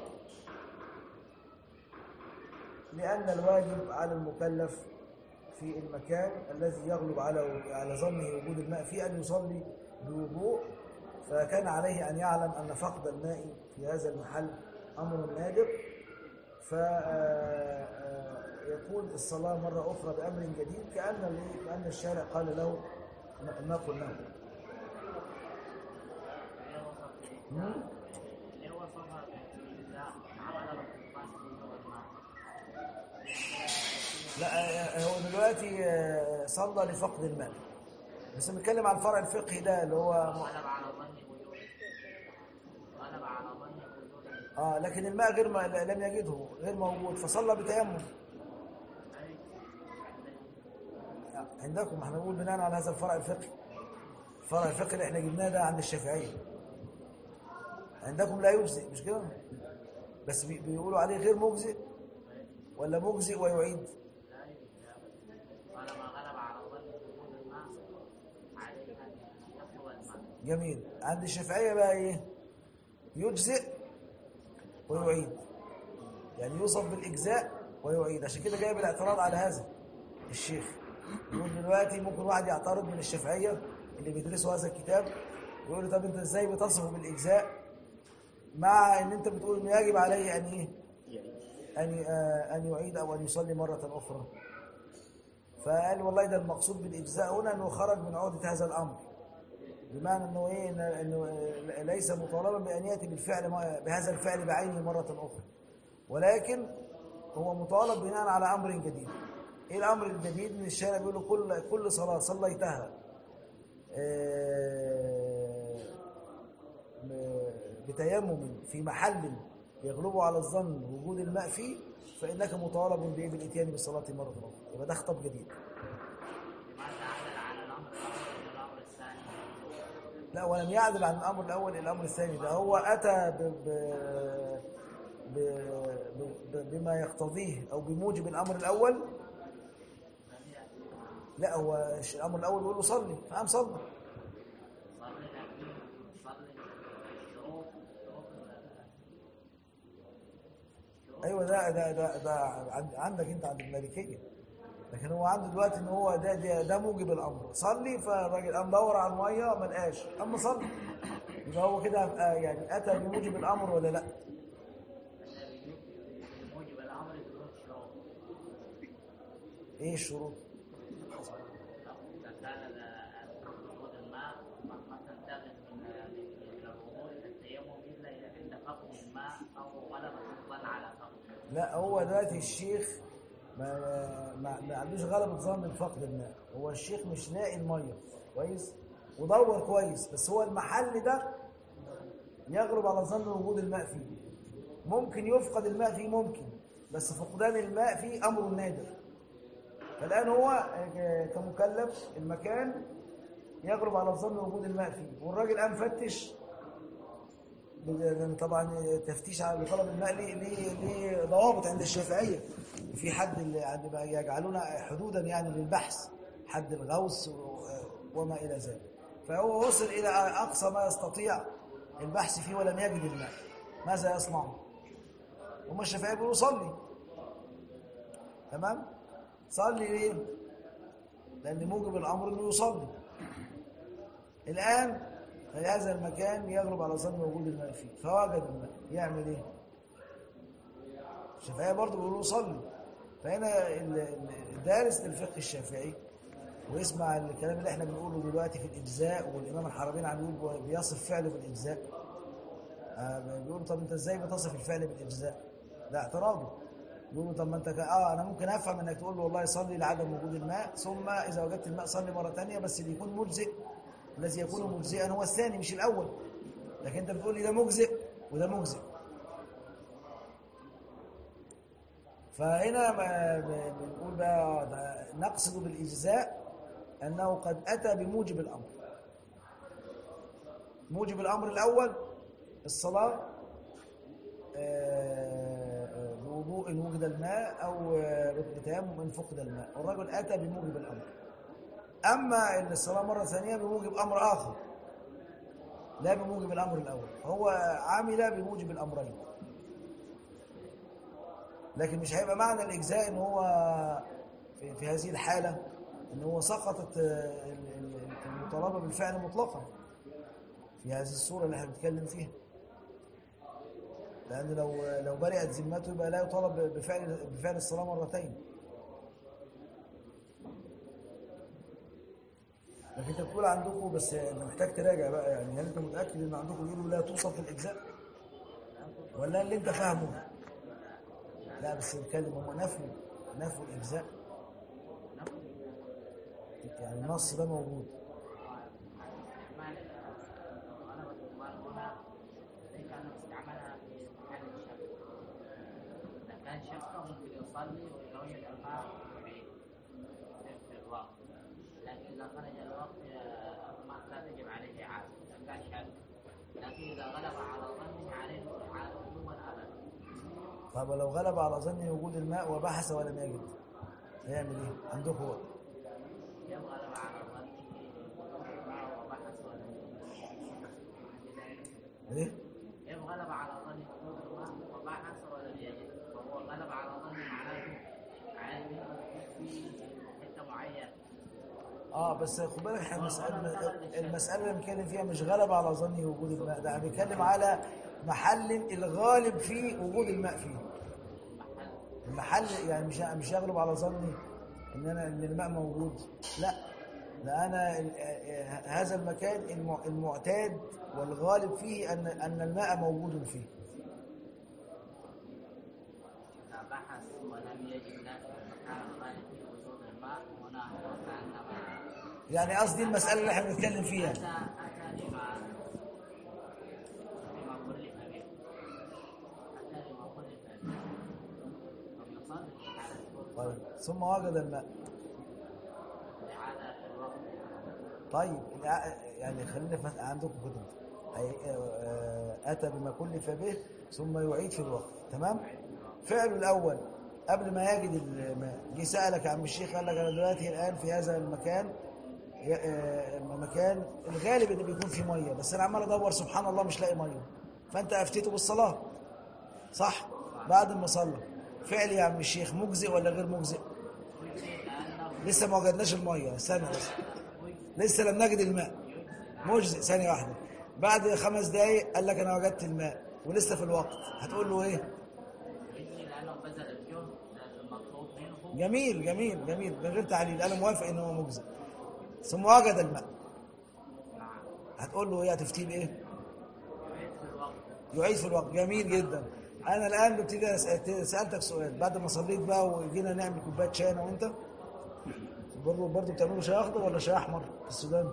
لأن الواجب على المكلف في المكان الذي يغلب على على ظنه وجود الماء فيه أن يصلي بوضوء فكان عليه أن يعلم أن فقد الماء في هذا المحل أمر نادر فيكون الصلاة مرة أخرى بأمر جديد كأن كأن الشارع قال له ما- ما قلناه مم؟ اللي هو صفحة إذا عمل القاسم والماء لا آه، هو دلوقتي آه، صلى لفقد الماء بس بنتكلم عن الفرع الفقهي ده اللي هو غلب على ظني وجوده غلب على ظني وجوده اه لكن الماء غير ما لم يجده غير موجود فصلى بتيمم عندكم احنا بنقول بناء على هذا الفرع الفقهي الفرع الفقهي اللي احنا جبناه ده عند الشافعيه عندكم لا يجزئ مش كده بس بي- بيقولوا عليه غير مجزئ ولا مجزئ ويعيد طالما غلب على ظني وجود الماء عليه ان يطلب الماء جميل عند الشافعيه بقى ايه يجزئ ويعيد يعني يوصف بالاجزاء ويعيد عشان كده جايب الاعتراض على هذا الشيخ يقول دلوقتي ممكن واحد يعترض من الشافعيه اللي بيدرسوا هذا الكتاب ويقول له طب انت ازاي بتصفه بالاجزاء مع ان انت بتقول انه يجب عليه ان ايه ان آه، ان يعيد او ان يصلي مره اخرى فقال والله ده المقصود بالاجزاء هنا انه خرج من عهده هذا الامر بمعنى انه ايه إن- انه آه، ليس مطالبا بان ياتي بالفعل بهذا الفعل بعينه مره اخرى ولكن هو مطالب بناء على امر جديد ايه الامر الجديد ان الشارع بيقول له كل كل صلاه صليتها آه، م- بتيمم في محل يغلب على الظن وجود الماء فيه فانك مطالب بايه بالاتيان بالصلاه مره اخرى يبقى ده خطاب جديد لماذا عدل على الامر الاول والامر الثاني لا ولم يعدل عن الامر الاول الى الامر الثاني ده هو اتى ب... ب... ب... ب... بما يقتضيه او بموجب الامر الاول لا هو الش- الامر الاول بيقول له صلي فقام صلى صلي لكن صلي شروط شروط ايوه ده ده ده, ده عند- عندك انت عند المالكيه لكن هو عنده دلوقتي ان هو ده ده, ده موجب الامر صلي فالراجل قام دور على الميه ما لقاش اما صلي يبقى هو كده آه، يعني اتى بموجب الامر ولا لا موجب الامر بدون شروط ايه الشروط اذا كان ذا- وجود الماء ما ما تنتقل من من الوضوء الى التيمم الا اذا عند فقد الماء او غلبة الظن على فقده لا هو دلوقتي الشيخ ما ما, ما عندوش غلبة ظن بفقد الماء هو الشيخ مش لاقي الميه كويس ودور كويس بس هو المحل ده يغلب على ظن وجود الماء فيه ممكن يفقد الماء فيه ممكن بس فقدان الماء فيه امر نادر فالان هو آه، كمكلف المكان يغلب على ظن وجود الماء فيه والراجل قام فتش لأن طبعا تفتيش على طلب الماء ليه ليه ليه ضوابط عند الشافعيه في حد اللي عند ما يجعلون حدودا يعني للبحث حد الغوص و- وما الى ذلك فهو وصل الى اقصى ما يستطيع البحث فيه ولم يجد الماء ماذا يصنع؟ هم الشافعيه بيقولوا صلي تمام؟ صلي ليه؟ لان موجب الامر انه يصلي الآن في هذا المكان يغلب على ظن وجود الماء فيه فوجد الماء يعمل ايه؟ الشافعية برضه بيقولوا صلي فهنا ال- ال- الدارس للفقه الشافعي ويسمع الكلام اللي احنا بنقوله دلوقتي في الإجزاء والإمام الحرمين عم يقول بيصف فعله بالإجزاء آه بيقولوا طب أنت إزاي بتصف الفعل بالإجزاء؟ ده اعتراضه يقولوا طب ما أنت ك- اه أنا ممكن أفهم إنك تقول له والله صلي لعدم وجود الماء ثم إذا وجدت الماء صلي مرة ثانية بس اللي يكون مجزئ الذي يكون مجزئا هو الثاني مش الأول لكن أنت بتقول لي ده مجزئ وده مجزئ فهنا ما- ب- بنقول بقى ده نقصد بالإجزاء أنه قد أتى بموجب الأمر موجب الأمر الأول الصلاة آه، آه، بوضوء إن وجد الماء أو آه، بتيمم إن فقد الماء والرجل أتى بموجب الأمر أما إن الصلاة مرة ثانية بموجب أمر آخر لا بموجب الأمر الأول هو عمل بموجب الأمرين لكن مش هيبقى معنى الإجزاء إن هو في, في هذه الحالة إن هو سقطت آه، ال- ال- المطالبة بالفعل مطلقا في هذه الصورة اللي احنا بنتكلم فيها لأن لو لو برئت ذمته يبقى لا يطالب بفعل بفعل الصلاة مرتين لكن انت بتقول عندكم بس أنا محتاج تراجع بقى يعني هل انت متاكد ان عندكم يقولوا لا توصف في الاجزاء ولا اللي انت فاهمه لا بس نتكلم هم نفوا نفوا الاجزاء يعني النص ده موجود يصلي وإذا وجد الماء يعيد في الوقت لكن إذا خرج الوقت آه، ما لا تجب عليه إعادة إذا كان شك لكن إذا غلب على ظنه عليه إعادة وجوبا أبدا طب لو غلب على ظنه وجود الماء وبحث ولم يجد هيعمل ايه عندكم هو يوم غلب على ظنه وجود الماء وبحث ولم يجد ايه إن غلب على ظن وجود الماء وبحث ولم يجد فهو غلب على ظن معناته عالم في حتة معينة اه بس خد بالك احنا المسألة المسألة اللي بنتكلم فيها مش غلب على ظنه وجود الماء ده احنا بنتكلم على محل الغالب فيه وجود الماء فيه المحل يعني مش مش يغلب على ظني ان انا ان الماء موجود لا ده انا ال- آه، هذا المكان الم- المعتاد والغالب فيه ان ان الماء موجود فيه إذا بحث ولم يجد نفس المكان الغالب في وجود الماء هنا هو كأنما يعني قصدي المسألة اللي احنا بنتكلم فيها أتى أتى لما لما كلف به أتى لما كلف به فبيصلي على الكل طيب ثم وجد الماء إعادة الوقت طيب الع- يعني خلينا في عندكم كده هي- آه، أتى بما كلف به ثم يعيد في الوقت تمام فعله الأول قبل ما يجد الماء جه سألك يا عم الشيخ قال لك أنا دلوقتي الآن في هذا المكان ي- آه، مكان الغالب إن بيكون فيه مية بس أنا عمال أدور سبحان الله مش لاقي مية فأنت أفتيته بالصلاة صح بعد ما صلى فعل يا عم الشيخ مجزئ ولا غير مجزئ لسه ما وجدناش المية استنى بس لسه لم نجد الماء مجزئ ثانية واحدة بعد خمس دقايق قال لك أنا وجدت الماء ولسه في الوقت هتقول له إيه؟ يجزي لأنه بذل الجهد المطلوب منه جميل جميل جميل من غير تعليل أنا موافق إن هو مجزئ ثم وجد الماء نعم هتقول له إيه هتفتيه بإيه؟ يعيد في الوقت يعيد في الوقت جميل جدا أنا الآن ببتدي أسأل- سألتك سؤال بعد ما صليت بقى وجينا نعمل كوباية شاي أنا وأنت برضه برضه بتعملوا شاي أخضر ولا شاي أحمر في السودان؟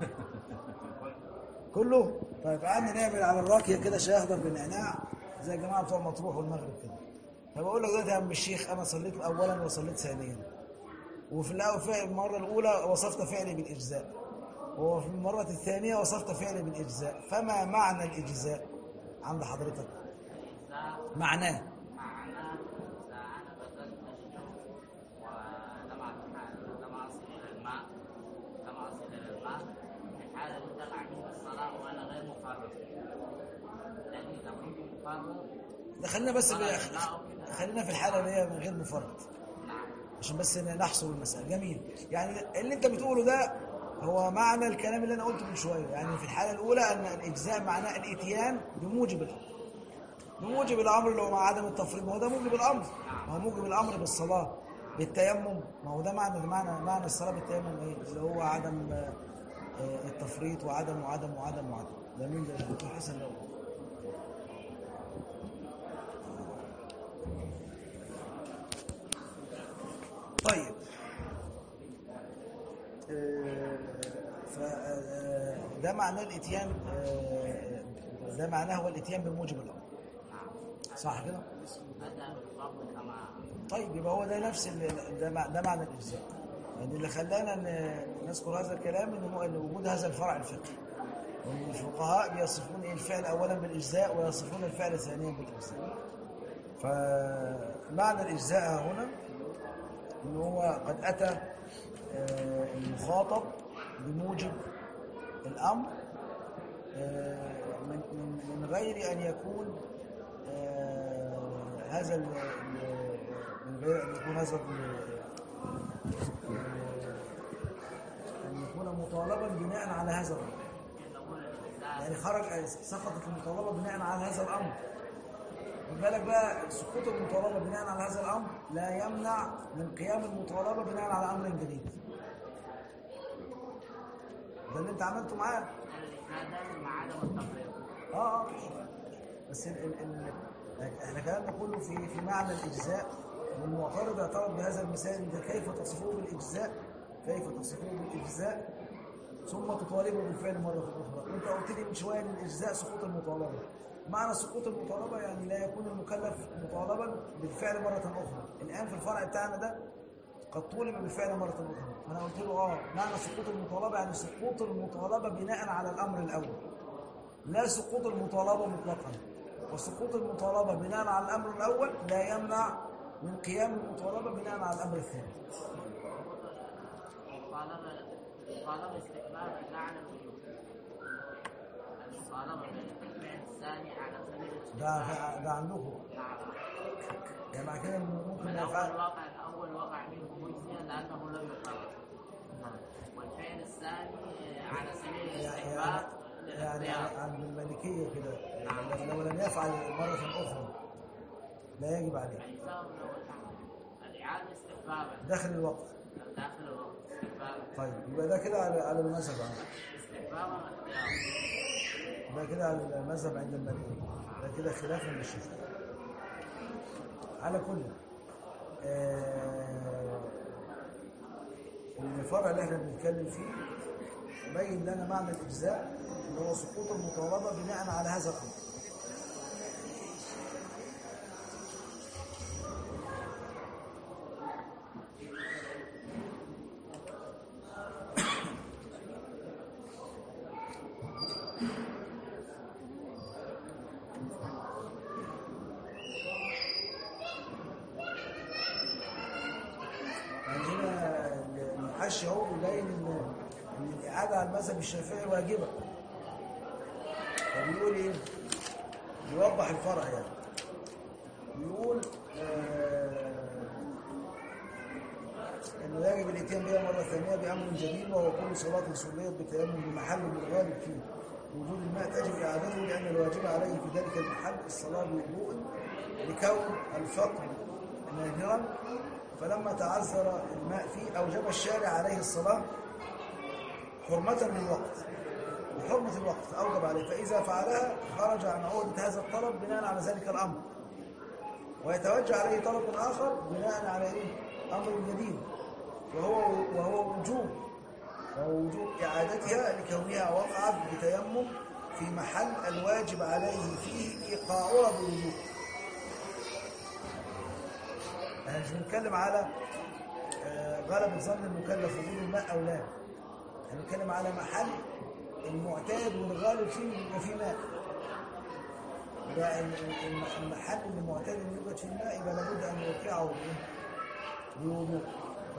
كله؟ طيب قعدنا نعمل على الراكية كده شاي أخضر بالنعناع زي الجماعة بتوع مطروح والمغرب كده فبقول لك دلوقتي يا عم الشيخ أنا صليت أولا وصليت ثانيا وفي الأول فعل المرة الأولى وصفت فعلي بالإجزاء وفي المرة الثانية وصفت فعلي بالإجزاء فما معنى الإجزاء عند حضرتك؟ إذا معناه معناه إذا أنا بذلت الجهد ولم أتحال- لم أصل إلى الماء لم أصل إلى الماء في حالة تقع مني الصلاة وأنا غير مفرط لكن إذا كنت مفرط ده خلينا بس ب- خلينا في الحالة اللي هي من غير مفرط نعم عشان بس نحصر المسألة جميل يعني اللي انت بتقوله ده هو معنى الكلام اللي انا قلته من شوية يعني في الحالة الأولى أن الإجزاء معناه الإتيان بموجب الأمر بموجب الأمر اللي هو مع عدم التفريط ما هو ده موجب الأمر ما هو موجب الأمر بالصلاة بالتيمم ما هو ده معنى معنى معنى الصلاة بالتيمم ايه اللي هو عدم آه، آه، التفريط وعدم وعدم وعدم وعدم ده مين ده دكتور حسن لو طيب آه، ف آه، ده معناه الاتيان آه، ده معناه هو الاتيان بموجب الامر صح كده أتى بالفضل كما طيب يبقى هو ده نفس ال- ده مع- ده معنى الاجزاء يعني اللي خلانا ن- نذكر هذا الكلام ان هو- إن وجود هذا الفرع الفقهي وان الفقهاء بيصفون ايه الفعل اولا بالاجزاء ويصفون الفعل ثانيا بالاجزاء فمعنى الاجزاء هنا ان هو قد اتى آه، المخاطب بموجب الامر آه، من من من غير ان يكون آه، هذا ال- ال- من غير ان يكون هذا ال- ان يكون مطالبا بناء على هذا الامر يعني خرج سقطت المطالبه بناء على هذا الامر خد بالك بقى سقوط المطالبه بناء على هذا الامر لا يمنع من قيام المطالبه بناء على امر جديد ده اللي انت عملته معاه هذا مع عدم التفريط اه اه بس ال ال ال احنا كلامنا كله في في معنى الاجزاء والمعترض اعترض بهذا المثال انت كيف تصفه بالاجزاء كيف تصفه بالاجزاء ثم تطالبه بالفعل مره اخرى وانت قلت لي من شويه ان الاجزاء سقوط المطالبه معنى سقوط المطالبة يعني لا يكون المكلف مطالبا بالفعل مرة أخرى الآن في الفرع بتاعنا ده قد طولب بالفعل مرة أخرى أنا قلت له آه معنى سقوط المطالبة يعني سقوط المطالبة بناء على الأمر الأول لا سقوط المطالبة مطلقا وسقوط المطالبة بناء على الأمر الأول لا يمنع من قيام المطالبة بناء على الأمر الثاني المطالبة المطالبة استحباب بمعنى الوجوب المطالبة بالفعل الثاني على سبيل ده الاستحباب ده عندكم نعم يعني مع كده ممكن الأول يفعل وقع الأول وقع منه مجزيا لأنه لم يقرر والفعل الثاني على سبيل يعني الاستحباب يعني للاختيار عند المالكية كده يعني لو لم يفعل مرة أخرى لا يجب عليه أجزاء من أول الإعادة استحبابا داخل الوقت داخل الوقت استحبابا طيب يبقى ده كده على على المذهب عندك استحبابا واختيارا ده كده على المذهب عند المالكية ده كده خلافا للشافعي على كل آه الفرع اللي احنا بنتكلم فيه بين لنا معنى الإجزاء اللي هو سقوط المطالبة بناء على هذا الأمر يعني هنا المحشي اهو بيبين ان ان الاعاده على المذهب الشافعي واجبه فبيقول ايه؟ بيوضح الفرع يعني بيقول آه انه يجب الاتيان بها مره ثانيه بامر جديد وهو كل صلاه صليت بتيمم بمحل بالغالب فيه وجود الماء تجب اعادته لان الواجب عليه في ذلك المحل الصلاه بوضوء لكون الفقر نادرا فلما تعذر الماء فيه أوجب الشارع عليه الصلاة حرمة للوقت بحرمة الوقت أوجب عليه فإذا فعلها خرج عن عقدة هذا الطلب بناء على ذلك الأمر ويتوجه عليه طلب آخر بناء على إيه؟ أمر جديد وهو وهو وجوب وهو وجوب إعادتها لكونها وقعت بتيمم في محل الواجب عليه فيه إيقاعها بوجوب احنا مش بنتكلم على آه، غلبة ظن المكلف وجود الماء أو لا احنا بنتكلم على محل المعتاد والغالب فيه يبقى فيه ماء يبقى ال- ال- المحل اللي معتاد ان يوجد فيه الماء يبقى لابد ان يوقعه بإيه؟ بوضوء ف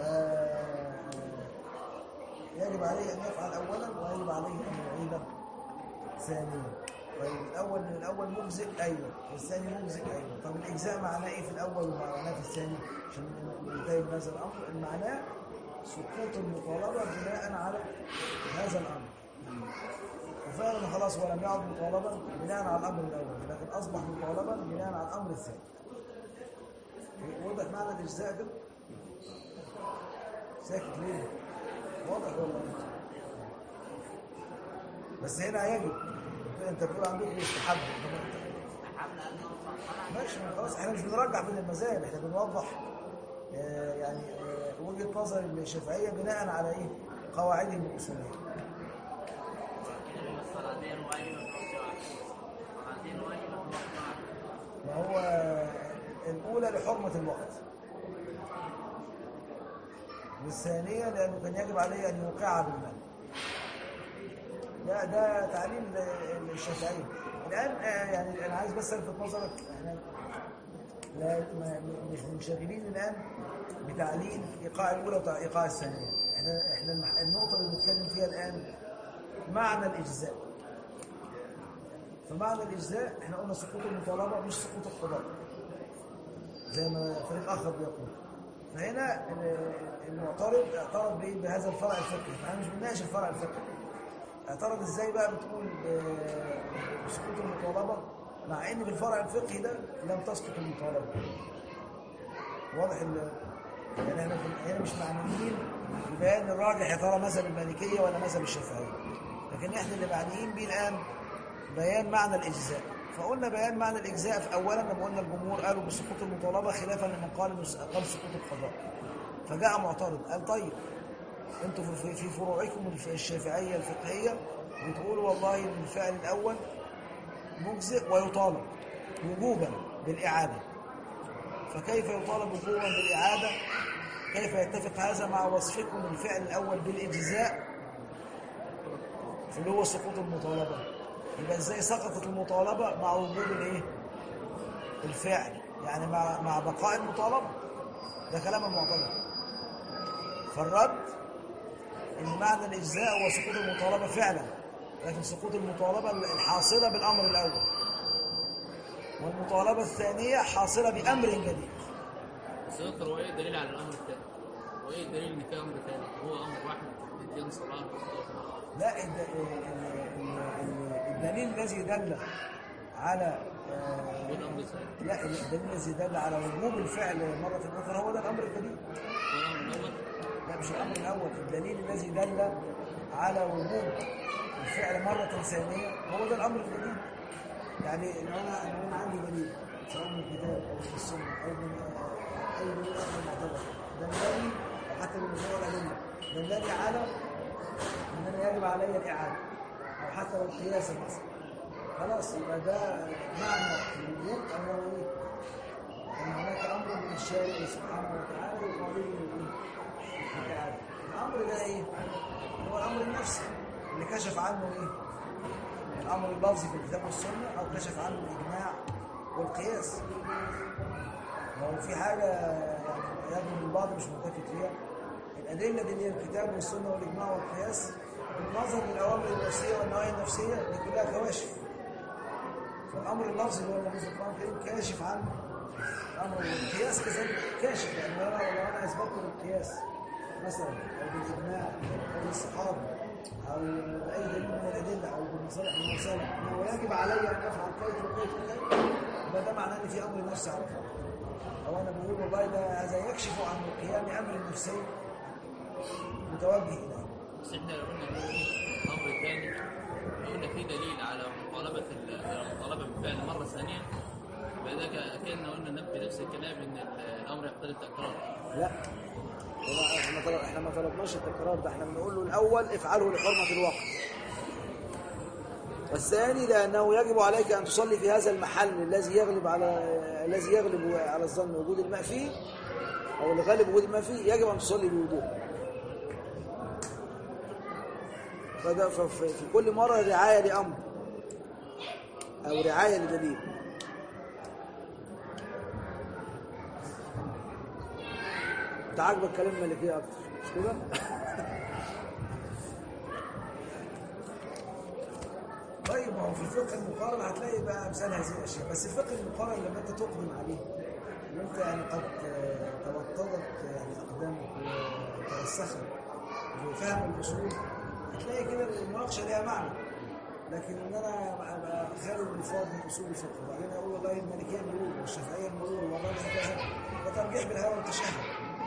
يجب عليه ان يفعل اولا ويجب عليه ان يعيد ثانيا طيب الاول من الاول مجزئ ايوه والثاني مجزئ ايوه طب الاجزاء معناه ايه في الاول ومعناه في الثاني عشان ننتهي من هذا الامر المعناه سقوط المطالبه بناء على هذا الامر وفعلا خلاص ولم يعد مطالبا بناء على الامر الاول لكن اصبح مطالبا بناء على الامر الثاني واضح معنى الاجزاء ده ساكت ليه واضح والله بس هنا يجب انت بتقول عندكم يستحب استحبنا أنه صنعنا ماشي ما خلاص احنا مش بنرجح بين المذاهب احنا بنوضح آه، يعني آه، وجهة نظر الشافعية بناء على ايه قواعدهم الأصولية الصلاتين واجبة في وقت واحد الصلاتين واجبة في وقت واحد ما هو الأولى لحرمة الوقت والثانية لأنه كان يجب عليه أن يوقعها بالمال ده ده تعليل الشافعية الآن آه، يعني أنا عايز بس ألفت نظرك احنا لا ما مش منشغلين الآن بتعليل إيقاع الأولى وإيقاع الثانية احنا احنا المح- النقطة اللي بنتكلم فيها الآن معنى الإجزاء فمعنى الإجزاء احنا قلنا سقوط المطالبة مش سقوط القضاء زي ما فريق آخر بيقول فهنا ال- المعترض اعترض بإيه؟ بهذا الفرع الفقهي فاحنا مش بنناقش الفرع الفقهي اعترض ازاي بقى بتقول ب- بسقوط المطالبة مع ان في الفرع الفقهي ده لم تسقط المطالبة واضح ال يعني احنا في- هنا مش معنيين ببيان الراجح يا ترى مذهب المالكية ولا مذهب الشافعية لكن احنا اللي معنيين بيه الآن بيان معنى الإجزاء فقلنا بيان معنى الإجزاء في أولا لما قلنا الجمهور قالوا بسقوط المطالبة خلافا لمن قال إنه قال سقوط القضاء فجاء معترض قال طيب انتوا في في فروعكم الف- الشافعية الفقهية بتقولوا والله إن الفعل الأول مجزئ ويطالب وجوبا بالإعادة فكيف يطالب وجوبا بالإعادة كيف يتفق هذا مع وصفكم الفعل الأول بالإجزاء اللي هو سقوط المطالبة يبقى ازاي سقطت المطالبة مع وجود الايه الفعل يعني مع مع بقاء المطالبة ده كلام المعتبر فالرد ان معنى الاجزاء هو سقوط المطالبة فعلا لكن سقوط المطالبة الحاصلة بالامر الاول والمطالبة الثانية حاصلة بامر جديد بس يا دكتور هو ايه الدليل على الامر الثاني؟ هو ايه الدليل ان في امر ثاني؟ هو امر واحد الدين صلاه لا الد- ال- ال- ال- الدليل الذي دل على آه، والامر الثاني لا الدليل الذي دل على وجوب الفعل مرة أخرى هو ده الأمر الجديد والامر الاول لا مش الأمر الأول الدليل الذي دل على وجوب الفعل مرة ثانية هو ده الأمر الجديد يعني لو أنا لو أنا عندي دليل سواء من الكتاب أو من السنة أو من آه، أي دليل آخر معتبر دلني أو حتى من مجرد أدلة دلني على ان انا يجب علي الاعاده او حتى لو قياسا مثلا خلاص يبقى ده معنى الوجود انه ايه؟ ان هناك امر من الشارع سبحانه وتعالى يقابله الايه؟ الاعاده الامر ده ايه؟ هو الامر النفسي اللي كشف عنه ايه؟ الامر اللفظي في الكتاب والسنه او كشف عنه الاجماع والقياس لو في حاجه يعني يبدو ان البعض مش ملتفت فيها الأدلة دي اللي هي الكتاب والسنة والإجماع والقياس بالنظر للأوامر النفسية والنواهي النفسية دي كلها كواشف فالأمر اللفظي اللي هو النبي صلى الله عليه وسلم كاشف عن الأمر والقياس كذلك كاشف يعني لو أنا لو أنا أثبت بالقياس مثلا أو بالإجماع أو بالصحابة أو بأي دليل من الأدلة أو بالمصالح المرسلة أنه يجب علي أن أفعل كيف وكيف وكيف يبقى ده معناه إن في أمر نفسي على طول أو أنا بقول والله ده هذا يكشف عن قيام أمر نفسي متوجه إليه بس احنا لو قلنا إن في الامر الثاني لو قلنا في دليل على مطالبه ال- المطالبه بالفعل مره ثانيه يبقى ده ك- كأننا قلنا نفي نفس الكلام ان ال- الامر يقتضي التكرار لا هو احنا طلب احنا ما طلبناش التكرار ده احنا بنقول له الاول افعله لحرمه الوقت والثاني لانه يجب عليك ان تصلي في هذا المحل الذي يغلب على الذي يغلب على الظن وجود الماء فيه او الغالب وجود الماء فيه يجب ان تصلي بوضوء فده ففي في كل مره رعايه لامر او رعايه لدليل انت عاجبك كلام الملكيه اكتر مش كده طيب ما هو في الفقه المقارن هتلاقي بقى امثال هذه الاشياء بس الفقه المقارن لما انت تقدم عليه وانت يعني قد آه، توطدت يعني اقدامك وترسخت وفهم الاصول هتلاقي كده المناقشه ليها معنى لكن ان انا ابقى خارج الفاظ من اصول الفقه وبعدين اقول والله المالكيه بيقول والشافعيه بيقول والله كذا ده ترجيح بالهوى والتشهد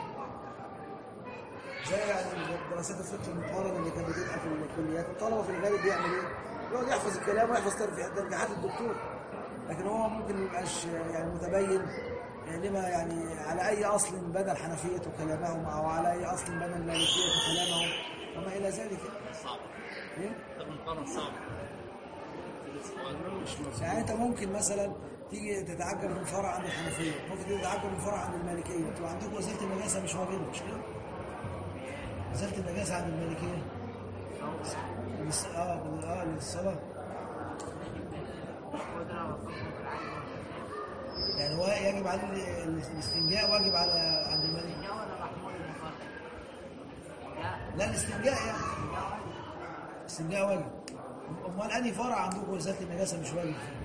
زي يعني دراسات الفقه المقارنه اللي كانت بتبقى في الكليات الطلبه في الغالب بيعمل ايه؟ يقعد يحفظ الكلام ويحفظ ترجيح- ترجيحات الدكتور لكن هو ممكن ما يبقاش يعني متبين يعني لما يعني على اي اصل بنى الحنفيه كلامهم او على اي اصل بنى المالكيه كلامهم وما الى ذلك صعب إيه؟ طب المقارنه صعب يعني انت ممكن مثلا تيجي تتعجب من فرع عند الحنفيه ممكن تيجي تتعجب من فرع عند المالكيه انتوا عندكم وزاره النجاسه مش موجوده مش كده؟ وزاره النجاسه عند المالكيه للص- اه اه للصلاه يعني هو يجب عليه ال- ال- الاستنجاء واجب على عند المالكيه لا الاستنجاء يعني الاستنجاء واجب امال انهي فرع عندكم وزاره النجاسه مش واجب فيه؟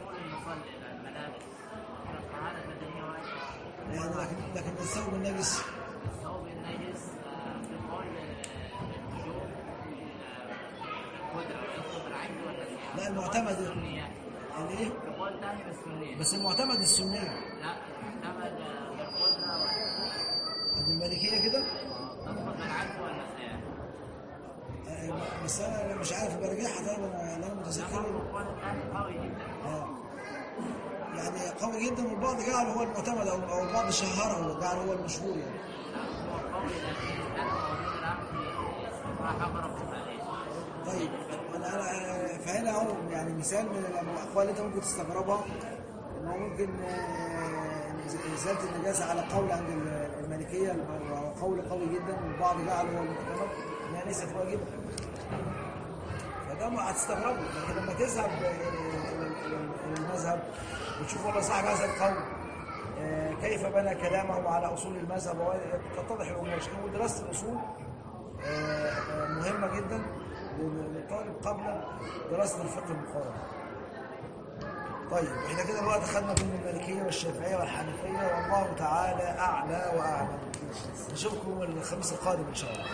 يعني لكن لكن الثوب النجس الثوب النجس آه، في قول الوجوب القدرة يطلب العين ولا الزيادة؟ لا المعتمد السنية الايه في قول ثاني بالسنية بس المعتمد السنيه لا المعتمد آه، بالقدرة عند المالكيه كده تطلب العين ولا الزيادة؟ آه، بس انا مش عارف برجعها طيب انا اللي انا ده متذكره برضه القول الثاني قوي جدا اه يعني قوي جدا والبعض جعله هو المعتمد او او البعض شهره جعله هو المشهور يعني لا هو قوي لكن انا موجود الان في راح اقرب عليه طيب انا انا فهنا اهو يعني مثال من الاقوال اللي انت ممكن تستغربها ان هو ممكن آه، ازاله النجاسه على قول عند المالكيه وهو قول قوي جدا والبعض جعله هو المعتمد انها ليست واجبه فده ما هتستغربه لكن لما تذهب آه، الى إلى- إلى المذهب وتشوف والله صاحب هذا القول آه، كيف بنى كلامه على اصول المذهب وتتضح الامور ودراسه الاصول آه، آه، مهمه جدا للطالب قبل دراسه الفقه المقارن. طيب احنا كده الوقت خدنا بين المالكيه والشافعيه والحنفيه والله تعالى اعلى واعلم. نشوفكم الخميس القادم ان شاء الله.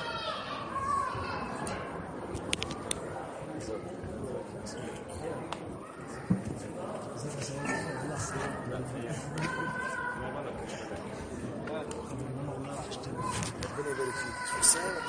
ازيك يا سيدي؟ الله يسلمك. ربنا يبارك فيك.